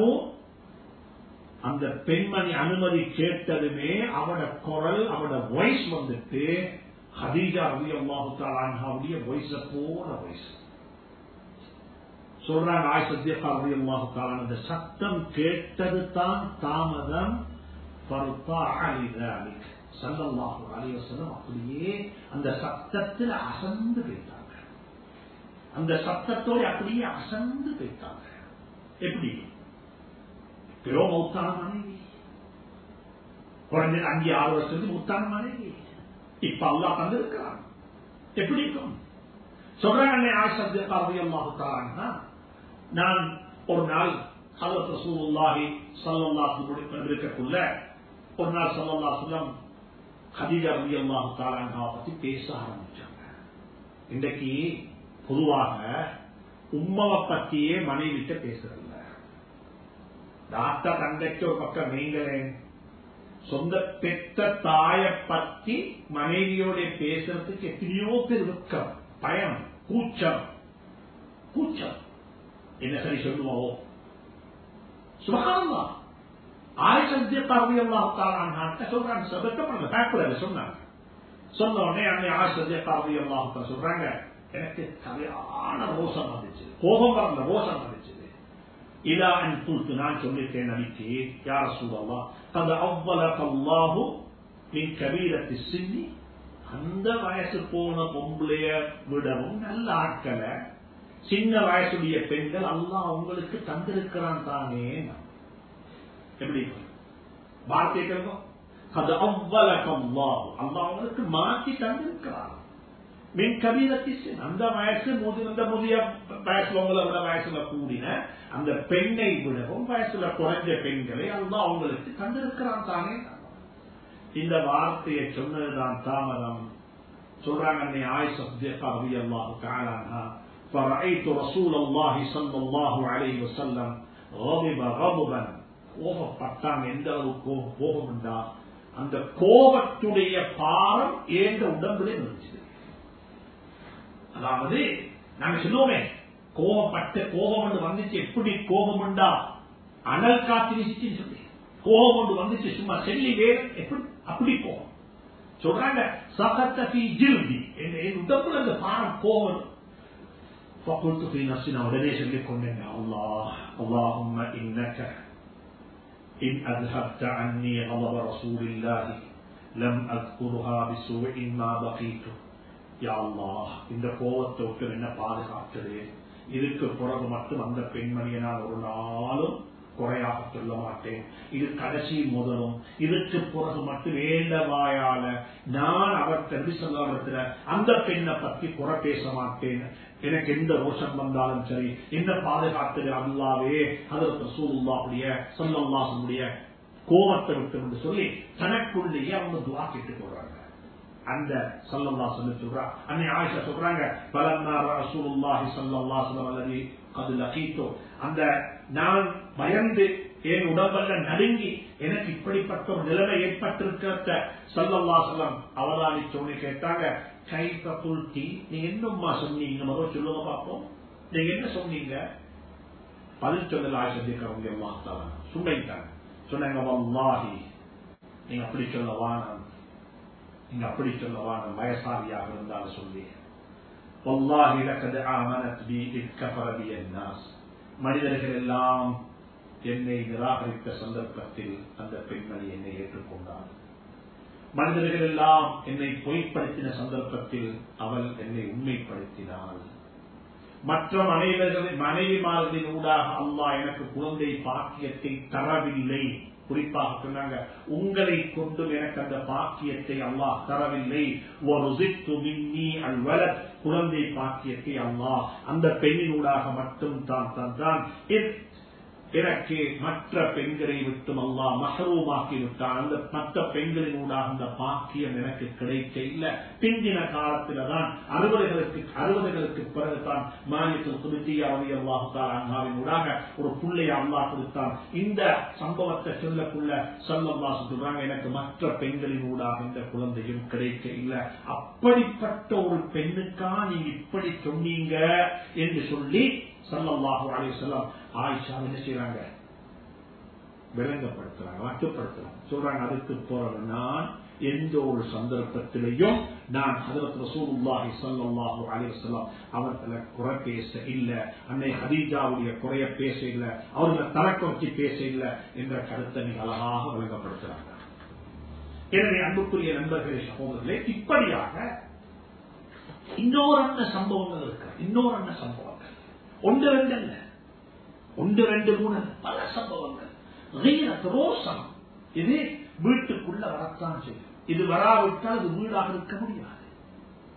அந்த பெண்மணி அனுமதி கேட்டதுமே அவட குரல் அவட வாய்ஸ் வந்துட்டு ஹதீஜா ரவி அல்லாஹு தாலாவுடைய வயச போல வயசு சொல்றாங்க ஆய் சத்தியப்பா ரவி அல்லாஹு தாலான் அந்த சத்தம் கேட்டது தான் தாமதம் சல்லல்லாஹு அலிவசனம் அப்படியே அந்த சத்தத்தில் அசந்து போயிட்டாங்க அந்த சத்தத்தோடு அப்படியே அசந்து போயிட்டாங்க எப்படி பிறோ மௌத்தான மனைவி குறைஞ்சது அஞ்சு ஆறு வருஷத்துக்கு முத்தான மனைவி இப்ப அல்லா தந்திருக்கிறான் எப்படி இருக்கும் சொல்றாங்க ஆசத்தியமாக நான் ஒரு நாள் ஹலத் ரசூலுல்லாஹி ஸல்லல்லாஹு இருக்கக்குள்ள ஒரு நாள் ஸல்லல்லாஹு சொல்லம் ஹதீஜா ரலியல்லாஹு தஆலா பத்தி பேச ஆரம்பிச்சாங்க இன்றைக்கு பொதுவாக உம்மாவை பத்தியே மனைவிட்ட பேசுறதில்ல டாக்டர் தந்தைக்கு ஒரு பக்கம் நீங்களே சொந்த பெத்த தாய பத்தி மனைவியோட பேசுறதுக்கு எத்தனையோ பேர் வெக்கம் பயம் கூச்சம் கூச்சம் என்ன சரி சொல்லுவோம் சுபகாரமா ஆயிரத்தி அறுபத்தி அல்லாஹால சொல்றாங்க வெக்கப்படல பேப்பர்ல சொன்னாங்க சொன்ன உடனே அன்னை ஆயிரத்தி அறுபத்தி அல்லாஹா சொல்றாங்க எனக்கு சரியான ரோஷம் வந்துச்சு கோபம் வரல ரோஷம் வந்துச்சு إلى أن قلت نعم شملت نبيتي يا رسول الله قد أفضلك الله من كبيرة السن அந்த வயசு போன பொம்பளைய விடவும் நல்ல ஆட்களை சின்ன வயசுடைய பெண்கள் அல்லாஹ் உங்களுக்கு தந்திருக்கிறான் தானே எப்படி வார்த்தைகள் அது அவ்வளக்கம் அல்லாஹ் உங்களுக்கு மாற்றி தந்திருக்கிறான் மின் கபீரத்தி அந்த வயசு முதிர்ந்த முதிய வயசுல உங்களை விட வயசுல கூடின அந்த பெண்ணை விடவும் வயசுல குறைஞ்ச பெண்களை அல்லா அவங்களுக்கு தந்திருக்கிறான் தானே இந்த வார்த்தையை சொன்னதுதான் தாமதம் சொல்றாங்க அன்னை ஆயிஷா ரவி அல்லாஹு காலானா فرأيت رسول الله صلى الله عليه وسلم غضب غضبا கோபப்பட்டான் எந்த அளவுக்கு கோபம் என்றா அந்த கோபத்துடைய பாரம் ஏந்த உடம்பிலே நினைச்சது அதாவது நாங்க சொல்லுவோமே கோபப்பட்ட கோபம் ஒன்று வந்துச்சு எப்படி கோபம் உண்டா அனல் காத்து வீசிச்சுன்னு சொல்லி கோபம் ஒன்று வந்துச்சு சும்மா செல்லி வேறு எப்படி அப்படி கோபம் சொல்றாங்க சகத்தபி ஜில்தி என் உடம்புல அந்த பாரம் கோபம் فقلت في نفسي உடனே சொல்லிக் கொண்டேன் அல்லாஹ் اللهم انك ان اذهبت عني غضب رسول الله لم اذكرها بسوء ما بقيت இந்த கோபத்தை விட்டு என்ன பாதுகாத்தது இதுக்கு பிறகு மட்டும் அந்த பெண்மணியை நான் ஒரு நாளும் குறையாக சொல்ல மாட்டேன் இது கடைசி முதலும் இதுக்கு பிறகு மட்டும் வேண்ட வாயால நான் அவர் தெரிவி சொல்லாமத்துல அந்த பெண்ணை பத்தி குறை பேச மாட்டேன் எனக்கு எந்த ரோஷம் வந்தாலும் சரி என்ன பாதுகாத்தது அல்லாவே அதற்கு சூழ்நிலாவுடைய சொல்லல்லாசனுடைய கோபத்தை விட்டு என்று சொல்லி தனக்குள்ளேயே அவங்க துவா கேட்டு போறாங்க அந்த சல்லல்லா சொல்லி சொல்றா அன்னை ஆயிஷா சொல்றாங்க பலன்னா ரசூலுல்லாஹி ஸல்லல்லாஹு அலைஹி வஸல்லம் அது லகீத்தோ அந்த நான் பயந்து என் உடம்பல்ல நடுங்கி எனக்கு இப்படிப்பட்ட ஒரு நிலைமை ஏற்பட்டிருக்கிறத சல்லல்லா சொல்லம் அவதானிச்சோன்னு கேட்டாங்க கைப்ப துல்தி நீங்க என்னம்மா சொன்னீங்க முதல் சொல்லுங்க பார்ப்போம் நீங்க என்ன சொன்னீங்க பதில் சொல்லல ஆயிஷத்திக்கிறவங்க எல்லாம் சுண்டைத்தாங்க சொன்னாங்க வல்லாஹி நீங்க அப்படி சொல்ல வானம் நீங்க அப்படி சொல்லவா நான் வயசாலியாக இருந்தாலும் சொல்லி والله لقد آمنت بي إذ كفر بي الناس மனிதர்கள் எல்லாம் என்னை நிராகரித்த சந்தர்ப்பத்தில் அந்த பெண்மணி என்னை ஏற்றுக்கொண்டார் மனிதர்கள் எல்லாம் என்னை பொய்ப்படுத்தின சந்தர்ப்பத்தில் அவள் என்னை உண்மைப்படுத்தினாள் மற்ற மனைவர்களின் மனைவிமார்களின் ஊடாக அல்லா எனக்கு குழந்தை பாக்கியத்தை தரவில்லை குறிப்பாக சொன்னாங்க உங்களை கொண்டு எனக்கு அந்த பாக்கியத்தை அல்லாஹ் தரவில்லை குழந்தை பாக்கியத்தை அல்லாஹ் அந்த பெண்ணினூடாக மட்டும் தான் தந்தான் எனக்கு மற்ற பெண்களை விட்டும் அல்லா மசரூமாக்கி விட்டான் அந்த மற்ற பெண்களின் ஊடாக அந்த பாக்கியம் எனக்கு கிடைக்க இல்லை பிந்தின காலத்தில தான் அறுபதுகளுக்கு அறுபதுகளுக்கு பிறகுதான் மாநிலத்தில் குருத்தியாவி அல்லாஹால் அண்ணாவின் ஊடாக ஒரு புள்ளைய அல்லா கொடுத்தான் இந்த சம்பவத்தை சொல்லக்குள்ள சொல்லல்லா சொல்றாங்க எனக்கு மற்ற பெண்களின் ஊடாக இந்த குழந்தையும் கிடைக்க இல்லை அப்படிப்பட்ட ஒரு பெண்ணுக்கா நீங்க இப்படி சொன்னீங்க என்று சொல்லி சல்லல்லாஹு அலி சொல்லம் ஆயிஷா என்ன செய்யறாங்க விளங்கப்படுத்துறாங்க மட்டுப்படுத்துறாங்க சொல்றாங்க அதுக்கு போறது நான் எந்த ஒரு சந்தர்ப்பத்திலையும் நான் ஹதரத் ரசூலுல்லாஹி ஸல்லல்லாஹு அலைஹி வஸல்லம் அவர்களை குறை பேச இல்ல அன்னை ஹதீஜாவுடைய குறைய பேச இல்ல அவர்களை தலக்க வச்சு பேச இல்ல என்ற கருத்தை நீங்க அழகாக விளங்கப்படுத்துறாங்க எனவே அன்புக்குரிய நண்பர்களே சகோதரர்களே இப்படியாக இன்னொரு அண்ண சம்பவங்கள் இருக்கு இன்னொரு அண்ண சம்பவங்கள் ஒன்று ரெண்டு அல்ல ஒன்று ரெண்டு மூணு பல சம்பவங்கள் ரோசம் இது வீட்டுக்குள்ள வரத்தான் செய்யும் இது வராவிட்டால் அது வீடாக இருக்க முடியாது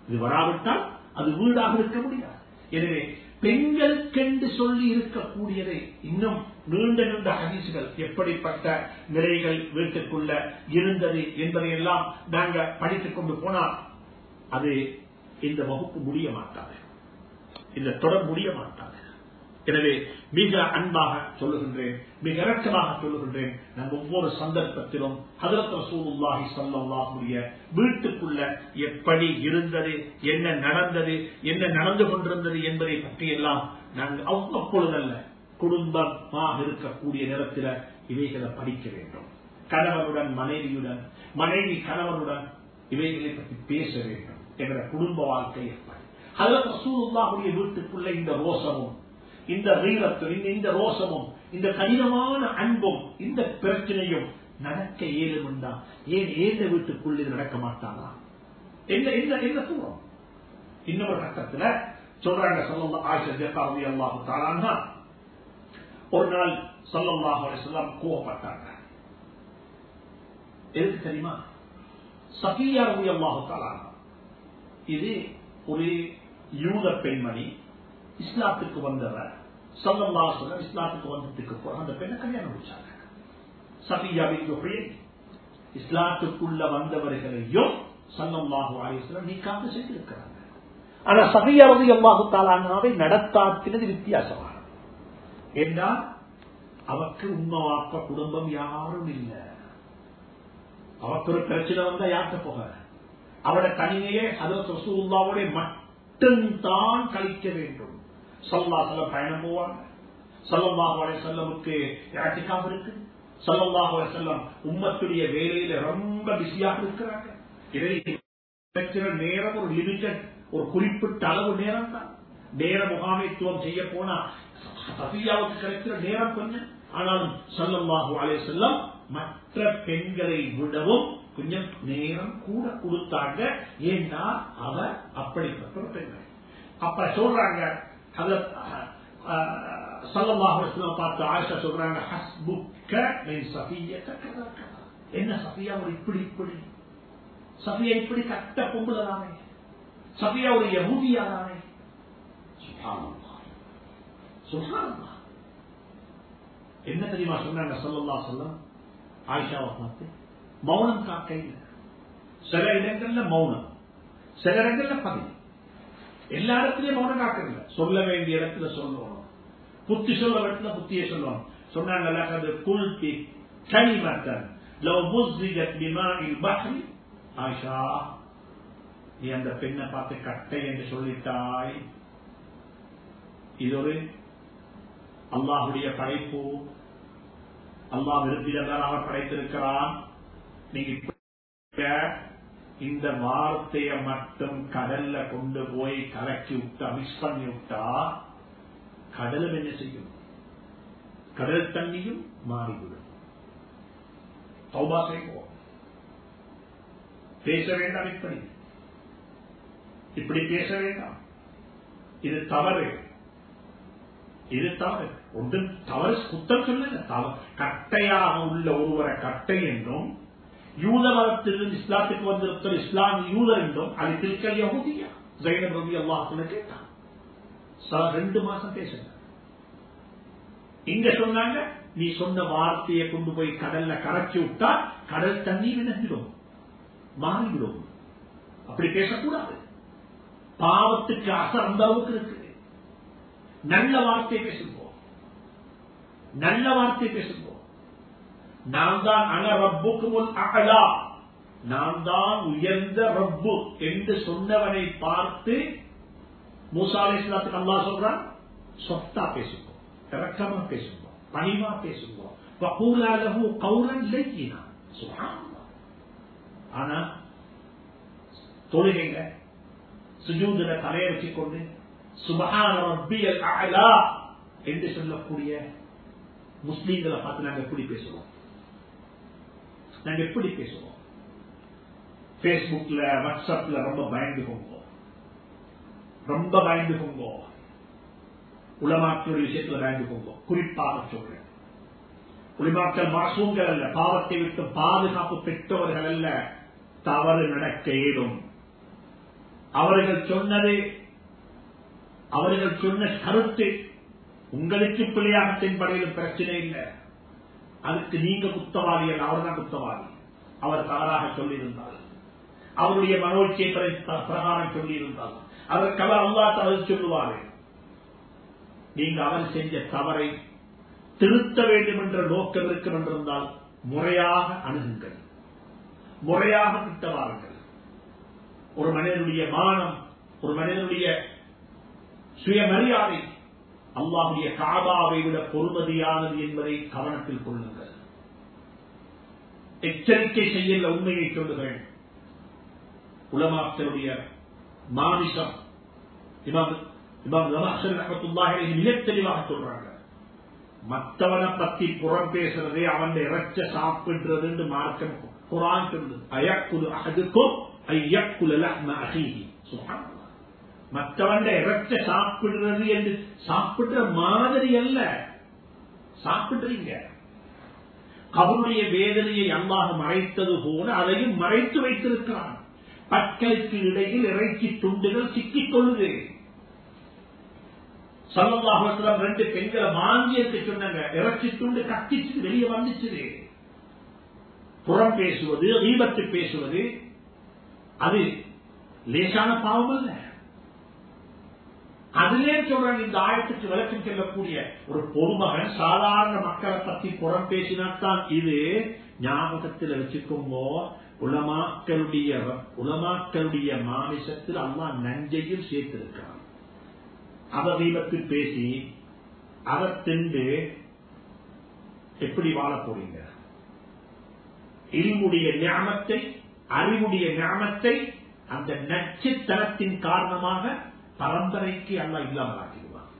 இது வராவிட்டால் அது வீடாக இருக்க முடியாது எனவே பெண்களுக்கென்று சொல்லி இருக்கக்கூடியதை இன்னும் நீண்ட நீண்ட ஹதீசுகள் எப்படிப்பட்ட நிலைகள் வீட்டுக்குள்ள இருந்தது என்பதையெல்லாம் நாங்க படித்துக் கொண்டு போனால் அது இந்த வகுப்பு முடிய மாட்டாது இந்த தொடர் முடிய மாட்டாது எனவே மிக அன்பாக சொல்லுகின்றேன் மிக இறக்கமாக சொல்லுகின்றேன் நான் ஒவ்வொரு சந்தர்ப்பத்திலும் ஹதரத் ரசூலுல்லாஹி ஸல்லல்லாஹுடைய வீட்டுக்குள்ள எப்படி இருந்தது என்ன நடந்தது என்ன நடந்து கொண்டிருந்தது என்பதை பற்றியெல்லாம் நாங்கள் அவ்வப்பொழுதல்ல குடும்பமாக இருக்கக்கூடிய நேரத்தில் இவைகளை படிக்க வேண்டும் கணவனுடன் மனைவியுடன் மனைவி கணவனுடன் இவைகளை பற்றி பேச வேண்டும் என்ற குடும்ப வாழ்க்கை எப்படி ஹதரத் ரசூலுல்லாஹுடைய வீட்டுக்குள்ள இந்த ரோசமும் இந்த வீரத்தும் இந்த ரோசமும் இந்த கடினமான அன்பும் இந்த பிரச்சனையும் நடக்க இயலும்டா ஏன் ஏந்த வீட்டுக்குள் இது நடக்க மாட்டானா என்ன என்ன என்ன தூரம் இன்னொரு கட்டத்துல சொல்றாங்க சொல்லலாம் ஆயிஷா ஜெகாரதி அல்லாஹு தாலான்னா ஒரு நாள் சொல்லல்லாஹு அலிஸ்லாம் கோவப்பட்டாங்க எதுக்கு தெரியுமா சஃபியா ரவி அல்லாஹு தாலானா இது ஒரு யூத பெண்மணி இஸ்லாத்துக்கு வந்தவர் சல்லல்லா சொல்ல இஸ்லாத்துக்கு வந்ததுக்கு போற அந்த பெண்ணை கல்யாணம் முடிச்சாங்க சபியாவிற்கு இஸ்லாத்துக்குள்ள வந்தவர்களையும் சல்லல்லாஹு ஆயுஸ்லாம் நீக்காந்து செய்திருக்கிறாங்க ஆனா சபியாவது அல்லாஹு தாலானாவை நடத்தாத்தினது வித்தியாசமான என்றால் அவக்கு உண்மவாப்ப குடும்பம் யாரும் இல்லை அவக்கு ஒரு பிரச்சனை வந்தா யார்கிட்ட போக அவட தனிமையே அதற்கு ரசூல்லாவுடைய மட்டும்தான் கழிக்க வேண்டும் சல்லா செல்ல பயணம் போவாங்க சல்லல்லாஹு அலை செல்லமுக்கு யாத்திக்காம இருக்கு சல்லல்லாஹு அலை செல்லம் உம்மத்துடைய வேலையில ரொம்ப பிஸியாக இருக்கிறாங்க இதை நேரம் ஒரு லிமிட்டட் ஒரு குறிப்பிட்ட அளவு நேரம் தான் நேர முகாமைத்துவம் செய்ய போனா சபியாவுக்கு கிடைக்கிற நேரம் கொஞ்சம் ஆனாலும் சல்லல்லாஹு அலை செல்லம் மற்ற பெண்களை விடவும் கொஞ்சம் நேரம் கூட கொடுத்தாங்க ஏன்னா அவர் அப்படிப்பட்ட ஒரு பெண்கள் அப்ப சொல்றாங்க பார்த்து ஆயிஷா சொல்றாங்க என்ன சஃபியா ஒரு இப்படி இப்படி சஃபியா இப்படி கட்ட பொம்புல தானே சஃபியா ஒரு யகுதியா தானே என்ன தெரியுமா சொன்னாங்க சொல்லல்லா சொல்ல ஆயிஷாவை பார்த்து மௌனம் காக்க இல்லை சில இடங்கள்ல மௌனம் சில இடங்கள்ல பதிவு எல்லா இடத்துலயும் மௌனம் காக்கல சொல்ல வேண்டிய இடத்துல சொல்லணும் புத்தி சொல்ல இடத்துல புத்தியை சொல்லணும் சொன்னாங்கல்ல அது குல்தி கனிமத்தன் லவ் முஸ்ரிஜத் பிமாஇல் பஹ்ரி ஆயிஷா நீ அந்த பெண்ணை பார்த்து கட்டை என்று சொல்லிட்டாய் இது ஒரு அல்லாஹுடைய படைப்பு அல்லாஹ் விரும்பிதான் அவர் படைத்திருக்கிறான் நீங்க இந்த வார்த்தையை மட்டும் கடல்ல கொண்டு போய் கலக்கி விட்டா மிக்ஸ் பண்ணி விட்டா கடலும் என்ன செய்யும் கடல் தண்ணியும் மாறிவிடும் தௌபா செய்வோம் பேச வேண்டாம் இப்படி இப்படி பேச வேண்டாம் இது தவறு இது தவறு ஒன்று தவறு குத்தம் சொல்லுங்க கட்டையாக உள்ள ஒருவரை கட்டை என்றும் யூத மதத்திலிருந்து இஸ்லாத்துக்கு வந்திருக்கிற இஸ்லாம் யூதர் என்றும் அது திருக்கல் யகுதியா ஜெயினம் ரவி அல்லாஹ்ல கேட்டான் ரெண்டு மாசம் பேசுங்க இங்க சொன்னாங்க நீ சொன்ன வார்த்தையை கொண்டு போய் கடல்ல கரைச்சி விட்டா கடல் தண்ணீர் இணைஞ்சிடும் மாறிவிடும் அப்படி பேசக்கூடாது பாவத்துக்கு அசர் அந்த அளவுக்கு இருக்குது நல்ல வார்த்தை பேசுவோம் நல்ல வார்த்தை பேசுவோம் நான் தான் அன ரப்புக்கு முன் அகலா நான் தான் உயர்ந்த ரப்பு என்று சொன்னவனை பார்த்து மூசா அலிஸ்லாத்துக்கு அல்லா சொல்றான் சொத்தா பேசுவோம் இறக்கமா பேசுவோம் பணிவா பேசுவோம் வகூலாலகு கௌரன் லைக்கினா ஆனா தொழுகைங்க சுஜூதுல தலையை வச்சுக்கொண்டு சுபஹான ரப்பியல் அலா என்று சொல்லக்கூடிய முஸ்லீம்களை பார்த்து நாங்க எப்படி பேசுவோம் நாங்க எப்படி பேசுவோம் பேஸ்புக்ல வாட்ஸ்அப்ல ரொம்ப பயந்து போங்க ரொம்ப பயந்து போங்க உலமாக்களுடைய விஷயத்துல பயந்து போங்க குறிப்பாக சொல்றேன் உலமாக்கள் மாசூங்கள் அல்ல பாவத்தை விட்டு பாதுகாப்பு பெற்றவர்கள் அல்ல தவறு நடக்க இயலும் அவர்கள் சொன்னது அவர்கள் சொன்ன கருத்து உங்களுக்கு பிள்ளையாக தென்படையிலும் பிரச்சனை இல்லை அதுக்கு நீங்க குத்தவாதி அல்ல அவர் தான் குத்தவாதி அவர் தவறாக சொல்லியிருந்தால் அவருடைய மனோச்சியை பிரகாரம் சொல்லியிருந்தால் அதற்கு அவர் அல்லா தவறு சொல்லுவாரு நீங்க அவர் செஞ்ச தவறை திருத்த வேண்டும் என்ற நோக்கம் இருக்கும் என்றிருந்தால் முறையாக அணுகுங்கள் முறையாக திட்டவாருங்கள் ஒரு மனிதனுடைய மானம் ஒரு மனிதனுடைய சுயமரியாதை அல்லாவுடைய காபாவை விட பொறுமதியானது என்பதை கவனத்தில் கொள்ளுங்கள் எச்சரிக்கை செய்யல உண்மையை சொல்லுங்கள் உலமாக்களுடைய மாமிசம் இமாம் இமாம் ரமத்துல்லாஹி மிக தெளிவாக சொல்றாங்க மற்றவனை பத்தி புறம் பேசுறதே அவன் இறைச்ச சாப்பிடுறது மார்க்கம் குரான் சொல்லுது அயக்குது அகதுக்கும் ஐயக்குல அகீகி சுகான் மற்றவன் இறைச்ச சாப்பிடுறது என்று சாப்பிடுற மாதிரி அல்ல சாப்பிடுறீங்க அவருடைய வேதனையை அல்லாஹ் மறைத்தது போல அதையும் மறைத்து வைத்திருக்கிறான் பற்களுக்கு இடையில் இறைச்சி துண்டுகள் சிக்கிக் கொள்ளுது சல்லல்லாஹுலம் ரெண்டு பெண்களை வாங்கி இருக்க சொன்னாங்க இறைச்சி துண்டு கத்திச்சு வெளியே வந்துச்சு புறம் பேசுவது தீபத்து பேசுவது அது லேசான பாவம் அல்ல அதிலே சொல்றாங்க இந்த ஆயத்துக்கு விளக்கம் செல்லக்கூடிய ஒரு பொதுமகன் சாதாரண மக்களை பத்தி புறம் பேசினாத்தான் இது ஞாபகத்தில் வச்சுக்கோங்கோ உலமாக்களுடைய உலமாக்களுடைய மாமிசத்தில் அம்மா நஞ்சையும் சேர்த்திருக்கிறான் அவதீபத்தில் பேசி அதை திண்டு எப்படி வாழ போறீங்க இருமுடைய ஞானத்தை அறிவுடைய ஞானத்தை அந்த நச்சுத்தனத்தின் காரணமாக பரம்பரைக்கு அல்லா இல்லாமல் ஆக்கிடுவான்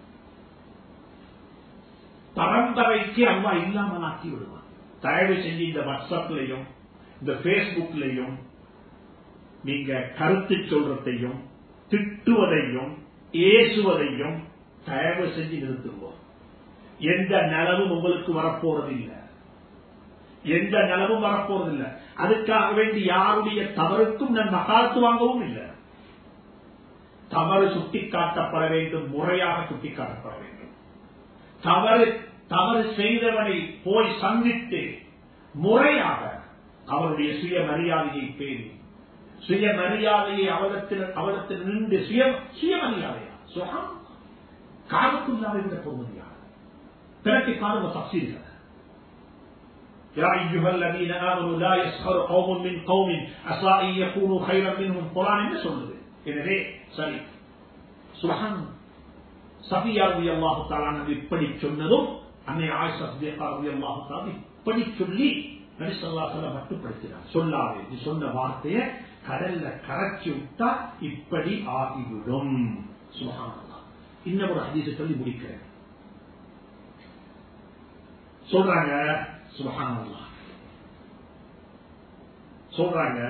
பரம்பரைக்கு அல்லா இல்லாமல் ஆக்கி விடுவான் தயவு செஞ்சு இந்த வாட்ஸ்அப்லையும் இந்த பேஸ்புக்லையும் நீங்க கருத்து சொல்றதையும் திட்டுவதையும் ஏசுவதையும் தயவு செஞ்சு நிறுத்துவோம் எந்த நிலவும் உங்களுக்கு வரப்போறதில்லை எந்த நிலவும் வரப்போறதில்லை அதுக்காக வேண்டி யாருடைய தவறுக்கும் நான் மகாத்து வாங்கவும் இல்லை தவறு சுட்டிக்காட்டப்பட வேண்டும் முறையாக சுட்டிக்காட்டப்பட வேண்டும் தவறு தவறு செய்தவனை போய் சந்தித்து முறையாக அவருடைய சுய மரியாதையை பேணி சுய மரியாதையை அவலத்தில் அவலத்தில் நின்று சுய சுயமரியாதையா சுகம் காலத்துள்ளாவை விட பொறுமதியாக பிறகு பாருங்க தப்சீல்கள் يا أيها الذين آمنوا لا يسخر قوم من قوم عسى أن يكونوا خيرا منهم قرآن என்ன சொல்லுது எனவே சரி சுபஹான் சபியா ரவி அல்லாஹு தாலான இப்படி சொன்னதும் அன்னை ஆயிஷா சபியா ரவி அல்லாஹு தாலா இப்படி சொல்லி நரிசல்லாசல மட்டுப்படுத்தினார் சொல்லாது நீ சொன்ன வார்த்தையை கடல்ல கரைச்சி விட்டா இப்படி ஆகிவிடும் சுபஹான் இன்னும் ஒரு ஹதீஸை சொல்லி முடிக்கிறேன் சொல்றாங்க சுபஹான் சொல்றாங்க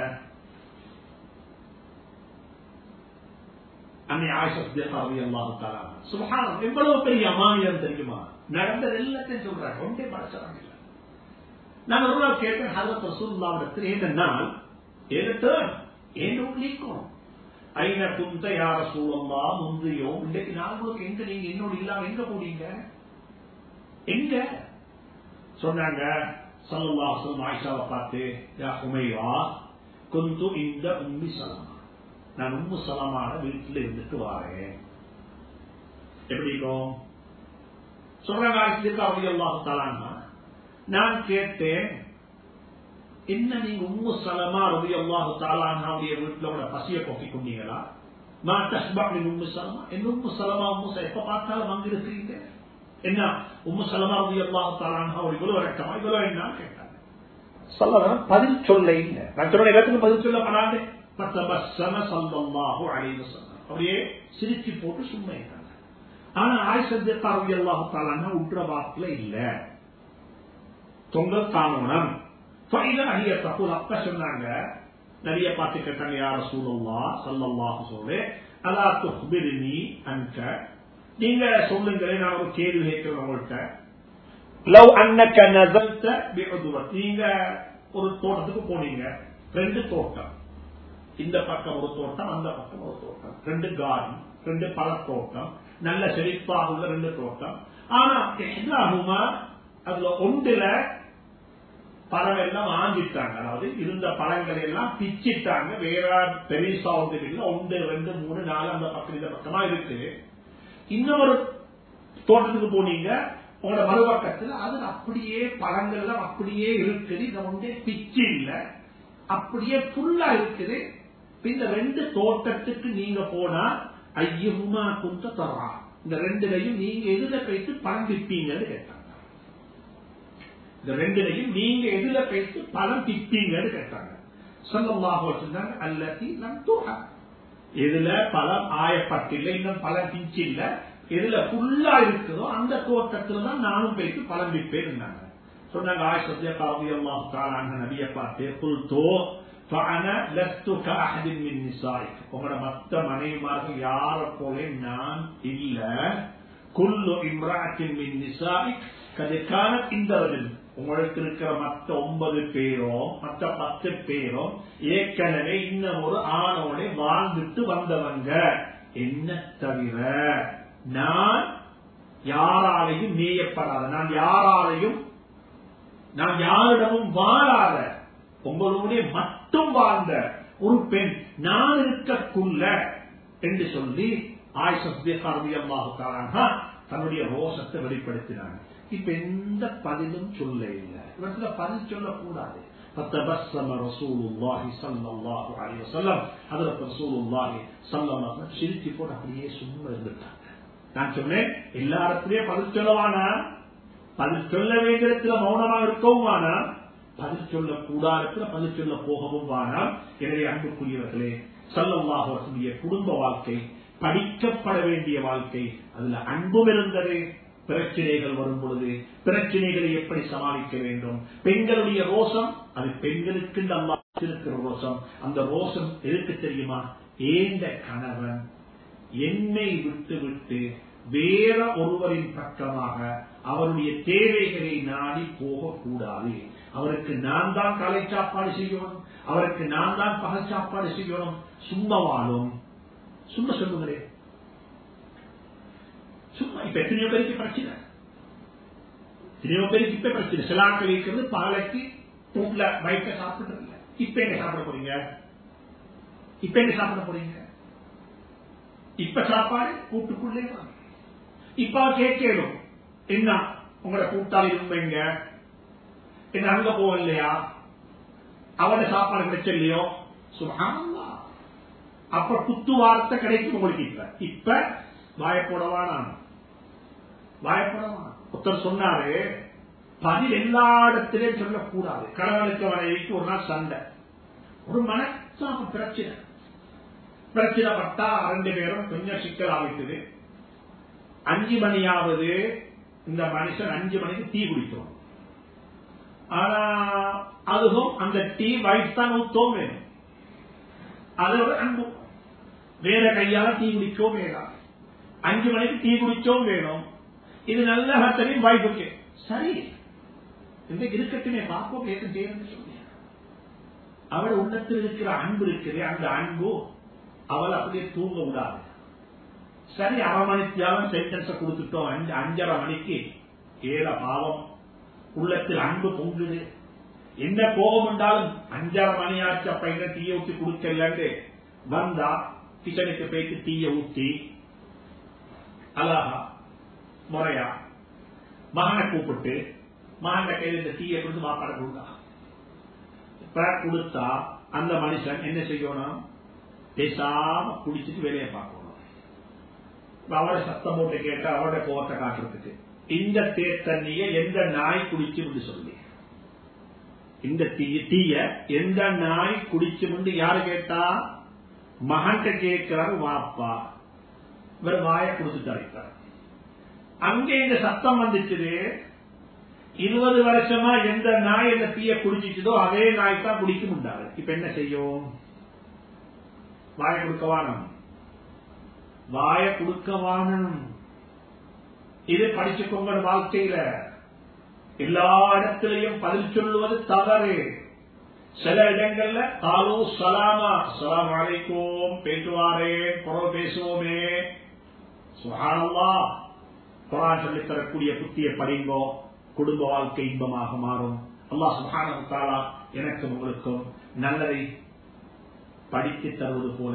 அன்னை ஆயிஷா ரவி அல்லாஹு தாலா சுபஹான் எவ்வளவு பெரிய அமானியம் தெரியுமா நடந்தது எல்லாத்தையும் சொல்றாங்க ஒன்றே மனசரம் இல்லை நான் ஒரு நாள் கேட்டேன் ஹரத் ரசூல்லாவிடத்தில் ஏந்த நாள் ஏதோ ஏன் நீக்கும் ஐநா குந்த யார சூழல்லா முந்தையோ இன்றைக்கு நாங்களுக்கு எங்க நீங்க என்னோட இல்லாம எங்க போனீங்க எங்க சொன்னாங்க சல்லா சொல்லம் ஆயிஷாவை பார்த்து யா உமைவா குந்து இந்த உம்மி சலமா நான் உம்மு சலமான வீட்டில் இருந்துட்டு வாரேன் எப்படி இருக்கும் சொல்றாங்க ஆயிஷா அல்லாஹு தாலான்னா நான் கேட்டேன் என்ன நீங்க உம்மு சலமா ரவி அல்லாஹு தாலாவுடைய வீட்டுல உள்ள பசிய போக்கிக் கொண்டீங்களா நான் தஸ்பாக் உம்மு சலமா என்ன உம்மு சலமா உம்மு எப்ப பார்த்தாலும் அங்க இருக்கிறீங்க என்ன உம்மு சலமா ரவி அல்லாஹு தாலான் ஒரு இவ்வளவு ரக்கமா இவ்வளவு என்ன கேட்டாங்க சொல்ல பதில் சொல்ல இல்லை நான் சொன்ன இடத்துக்கு பதில் சொல்ல பண்ணாது பத்தபஸ்ஸம சல்லல்லாஹு அலைஹி வஸல்லம் அப்படியே சிரிச்சு போட்டு சும்மா இருக்காங்க ஆனா ஆயிஷா ரவி அல்லாஹு தாலான்னா உற்ற வாக்குல இல்லை தொங்கல் காணோனம் அகிய தப்புல் அப்ப சொன்னாங்க நிறைய பார்த்து கேட்டாங்க யார சூழல்லா சல்லல்லாஹு சொல்லு அலா துஹ்பிரினி அன்க நீங்க சொல்லுங்களேன் நான் ஒரு கேள்வி கேட்கிறேன் உங்கள்கிட்ட லவ் அன்னக்க நசல்த பிஉதுவ நீங்க ஒரு தோட்டத்துக்கு போனீங்க ரெண்டு தோட்டம் இந்த பக்கம் ஒரு தோட்டம் அந்த பக்கம் ஒரு தோட்டம் ரெண்டு கார்டன் ரெண்டு பழத்தோட்டம் நல்ல செழிப்பாக உள்ள ரெண்டு தோட்டம் ஆனா என்னாகுமா அதுல ஒன்றுல பழம் எல்லாம் ஆஞ்சிட்டாங்க அதாவது இருந்த பழங்களை எல்லாம் பிச்சிட்டாங்க வேற பெருசா ஒன்று இல்லை ஒன்று ரெண்டு மூணு நாலு அந்த பக்கம் இந்த பக்கமா இருக்கு இன்னொரு தோட்டத்துக்கு போனீங்க உங்களோட மறுபக்கத்துல அது அப்படியே பழங்கள் எல்லாம் அப்படியே இருக்குது இந்த ஒன்றே பிச்சு இல்ல அப்படியே ஃபுல்லா இருக்குது இந்த ரெண்டு தோட்டத்துக்கு நீங்க போனா ஐயமா குந்த தரா இந்த ரெண்டுலையும் நீங்க எதுல போயிட்டு பழம் விற்பீங்கன்னு கேட்டாங்க இந்த ரெண்டுலையும் நீங்க எதுல போயிட்டு பழம் விற்பீங்கன்னு கேட்டாங்க சொல்லமாக வச்சிருந்தாங்க அல்லத்தி நம் தூஹா எதுல பழம் ஆயப்பட்டில்லை இன்னும் பழம் பிஞ்சு இல்ல எதுல ஃபுல்லா இருக்குதோ அந்த தோட்டத்துல தான் நானும் போயிட்டு பழம் விற்பேன் சொன்னாங்க ஆயிஷத்திய காவி அல்லாஹ் தாலான நபிய பார்த்து புல்தோ உங்களோட மத்த மனைவிமார்கள் யார போல நான் இல்ல குல்லு இம்ராத்தின் மின் நிசாயிக் கதைக்கான இந்த உங்களுக்கு இருக்கிற மற்ற ஒன்பது பேரும் மற்ற பத்து பேரும் ஏற்கனவே இன்னும் ஒரு ஆணோட வாழ்ந்துட்டு வந்தவங்க என்ன தவிர நான் யாராலையும் மேயப்படாத நான் யாராலையும் நான் யாரிடமும் வாழாத உங்களுடைய மட்டும் வாழ்ந்த ஒரு பெண் நான் இருக்கக்குள்ள என்று சொல்லி ஆயுஷமாக தன்னுடைய ரோஷத்தை வெளிப்படுத்தினாங்க இப்ப எந்த பதிலும் சொல்ல இல்லை இவத்துல பதில் சொல்லக்கூடாது فتبسم رسول الله صلى الله عليه وسلم حضرت رسول الله صلى الله عليه وسلم சிரிச்சு போட்டு அப்படியே சும்மா இருந்துட்டாங்க நான் சொன்னேன் எல்லா இடத்துலயும் பதில் சொல்லவானா பதில் சொல்ல வேண்டிய இடத்துல மௌனமா இருக்கவும் வானா பதில் சொல்ல கூடாரத்துல பதில் சொல்ல போகவும் வானாம் எனவே அன்புக்குரியவர்களே சல்லல்லாஹுடைய குடும்ப வாழ்க்கை படிக்கப்பட வேண்டிய வாழ்க்கை அதுல அன்பும் இருந்தது பிரச்சனைகள் வரும் பொழுது பிரச்சனைகளை எப்படி சமாளிக்க வேண்டும் பெண்களுடைய ரோஷம் அது பெண்களுக்கு நம்ம இருக்கிற ரோஷம் அந்த ரோஷம் எதுக்கு தெரியுமா ஏந்த கணவன் என்னை விட்டு விட்டு வேற ஒருவரின் பக்கமாக அவருடைய தேவைகளை நாடி போகக்கூடாது அவருக்கு நான் தான் காலை சாப்பாடு செய்யணும் அவருக்கு நான் தான் பகல் சாப்பாடு செய்யணும் சும்மா வாழும் சும்மா சொல்லுங்களேன் சும்மா இப்ப எத்தனையோ பேருக்கு பிரச்சனை எத்தனையோ பேருக்கு இப்ப பிரச்சனை சிலாக்கள் இருக்கிறது பாலைக்கு வீட்டுல வயிற்ற சாப்பிடுறது இல்ல இப்ப எங்க சாப்பிட போறீங்க இப்ப எங்க சாப்பிட போறீங்க இப்ப சாப்பாடு கூட்டுக்குள்ளே இப்ப கேட்கணும் என்ன உங்களோட கூட்டாளி உண்மைங்க என்ன அங்க போகலையா அவட சாப்பாடு கிடைச்சலையோ சுகானந்தா அப்ப குத்து வார்த்தை கிடைக்கும் உங்களுக்கு இப்ப இப்ப வாயப்போடவா நான் வாயப்போடவா ஒருத்தர் சொன்னாரு பதில் எல்லா இடத்திலையும் சொல்லக்கூடாது கணவனுக்கு மனைவிக்கு ஒரு நாள் சண்டை ஒரு மனசாம பிரச்சனை பிரச்சனை பட்டா ரெண்டு பேரும் கொஞ்சம் சிக்கல் ஆகிட்டது அஞ்சு மணியாவது இந்த மனுஷன் அஞ்சு மணிக்கு டீ குடிக்கும் ஆனா அதுவும் அந்த டீ வயசு தான் ஊத்தோம் வேணும் அதோட அன்பு வேற கையால டீ குடிக்கோ வேணாம் அஞ்சு மணிக்கு டீ குடிச்சோம் வேணும் இது நல்ல ஹத்தனையும் வாய்ப்புக்கு சரி இந்த இருக்கட்டுமே பார்ப்போம் பேச சொல்லி அவள் உள்ளத்தில் இருக்கிற அன்பு இருக்குது அந்த அன்பு அவள் அப்படியே தூங்க விடாது சரி அரை மணித்தியாலும் சென்டென்ஸ கொடுத்துட்டோம் அஞ்சு அஞ்சரை மணிக்கு ஏழ பாவம் உள்ளத்தில் அன்பு பொங்குது என்ன கோபம் என்றாலும் அஞ்சரை மணி ஆச்சு அப்ப என்ன டீயை ஊத்தி குடிக்கலன்னு வந்தா கிச்சனுக்கு போயிட்டு டீயை ஊத்தி அழகா முறையா மகனை கூப்பிட்டு மகன கையில் இந்த டீயை கொடுத்து மாப்பாட கொடுத்தா இப்ப கொடுத்தா அந்த மனுஷன் என்ன செய்யணும் பேசாம குடிச்சிட்டு வேலையை பார்க்கணும் அவரை சத்தம் போட்டு கேட்ட அவரோட கோவத்தை காட்டுறதுக்கு இந்த தேர் தண்ணிய எந்த நாய் குடிச்சு சொல்லி இந்த டீய எந்த நாய் குடிச்சு யாரு கேட்டா மகன்கிட்ட கேட்கிறாரு வாப்பா இவர் வாய கொடுத்துட்டு அங்கே இந்த சத்தம் வந்துச்சு இருபது வருஷமா எந்த நாய் இந்த டீய குடிச்சிச்சதோ அதே நாய் தான் குடிக்க முடியாது இப்ப என்ன செய்யும் வாய கொடுக்கவானம் வாய கொடுக்கவானம் இது படிச்சுக்கோங்க வாழ்க்கையில எல்லா இடத்திலையும் பதில் சொல்லுவது தவறு சில இடங்கள்ல காலோ சலாமா சலாம் அலைக்கும் பேசுவாரேன் குரல் பேசுவோமே சுகானல்லா குரான் சொல்லித் தரக்கூடிய புத்திய படிங்கோ குடும்ப வாழ்க்கை இன்பமாக மாறும் அல்லாஹ் சுஹானு தாலா எனக்கும் உங்களுக்கும் நல்லதை படித்து தருவது போல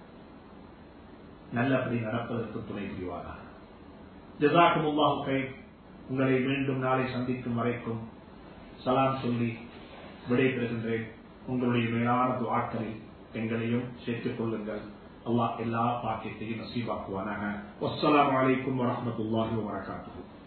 நல்லபடி நடப்பதற்கு துணை புரிவாராக ஜசாக்கும் அல்லாஹு கை உங்களை மீண்டும் நாளை சந்திக்கும் வரைக்கும் சலாம் சொல்லி விடைபெறுகின்றேன் உங்களுடைய மேலான துவாக்களில் எங்களையும் சேர்த்துக் கொள்ளுங்கள் அல்லாஹ் எல்லா பாக்கியத்தையும் நசீபாக்குவானாக வஸ்ஸலாமு அலைக்கும் வரஹ்மத்துல்லாஹி வபரகாத்துஹு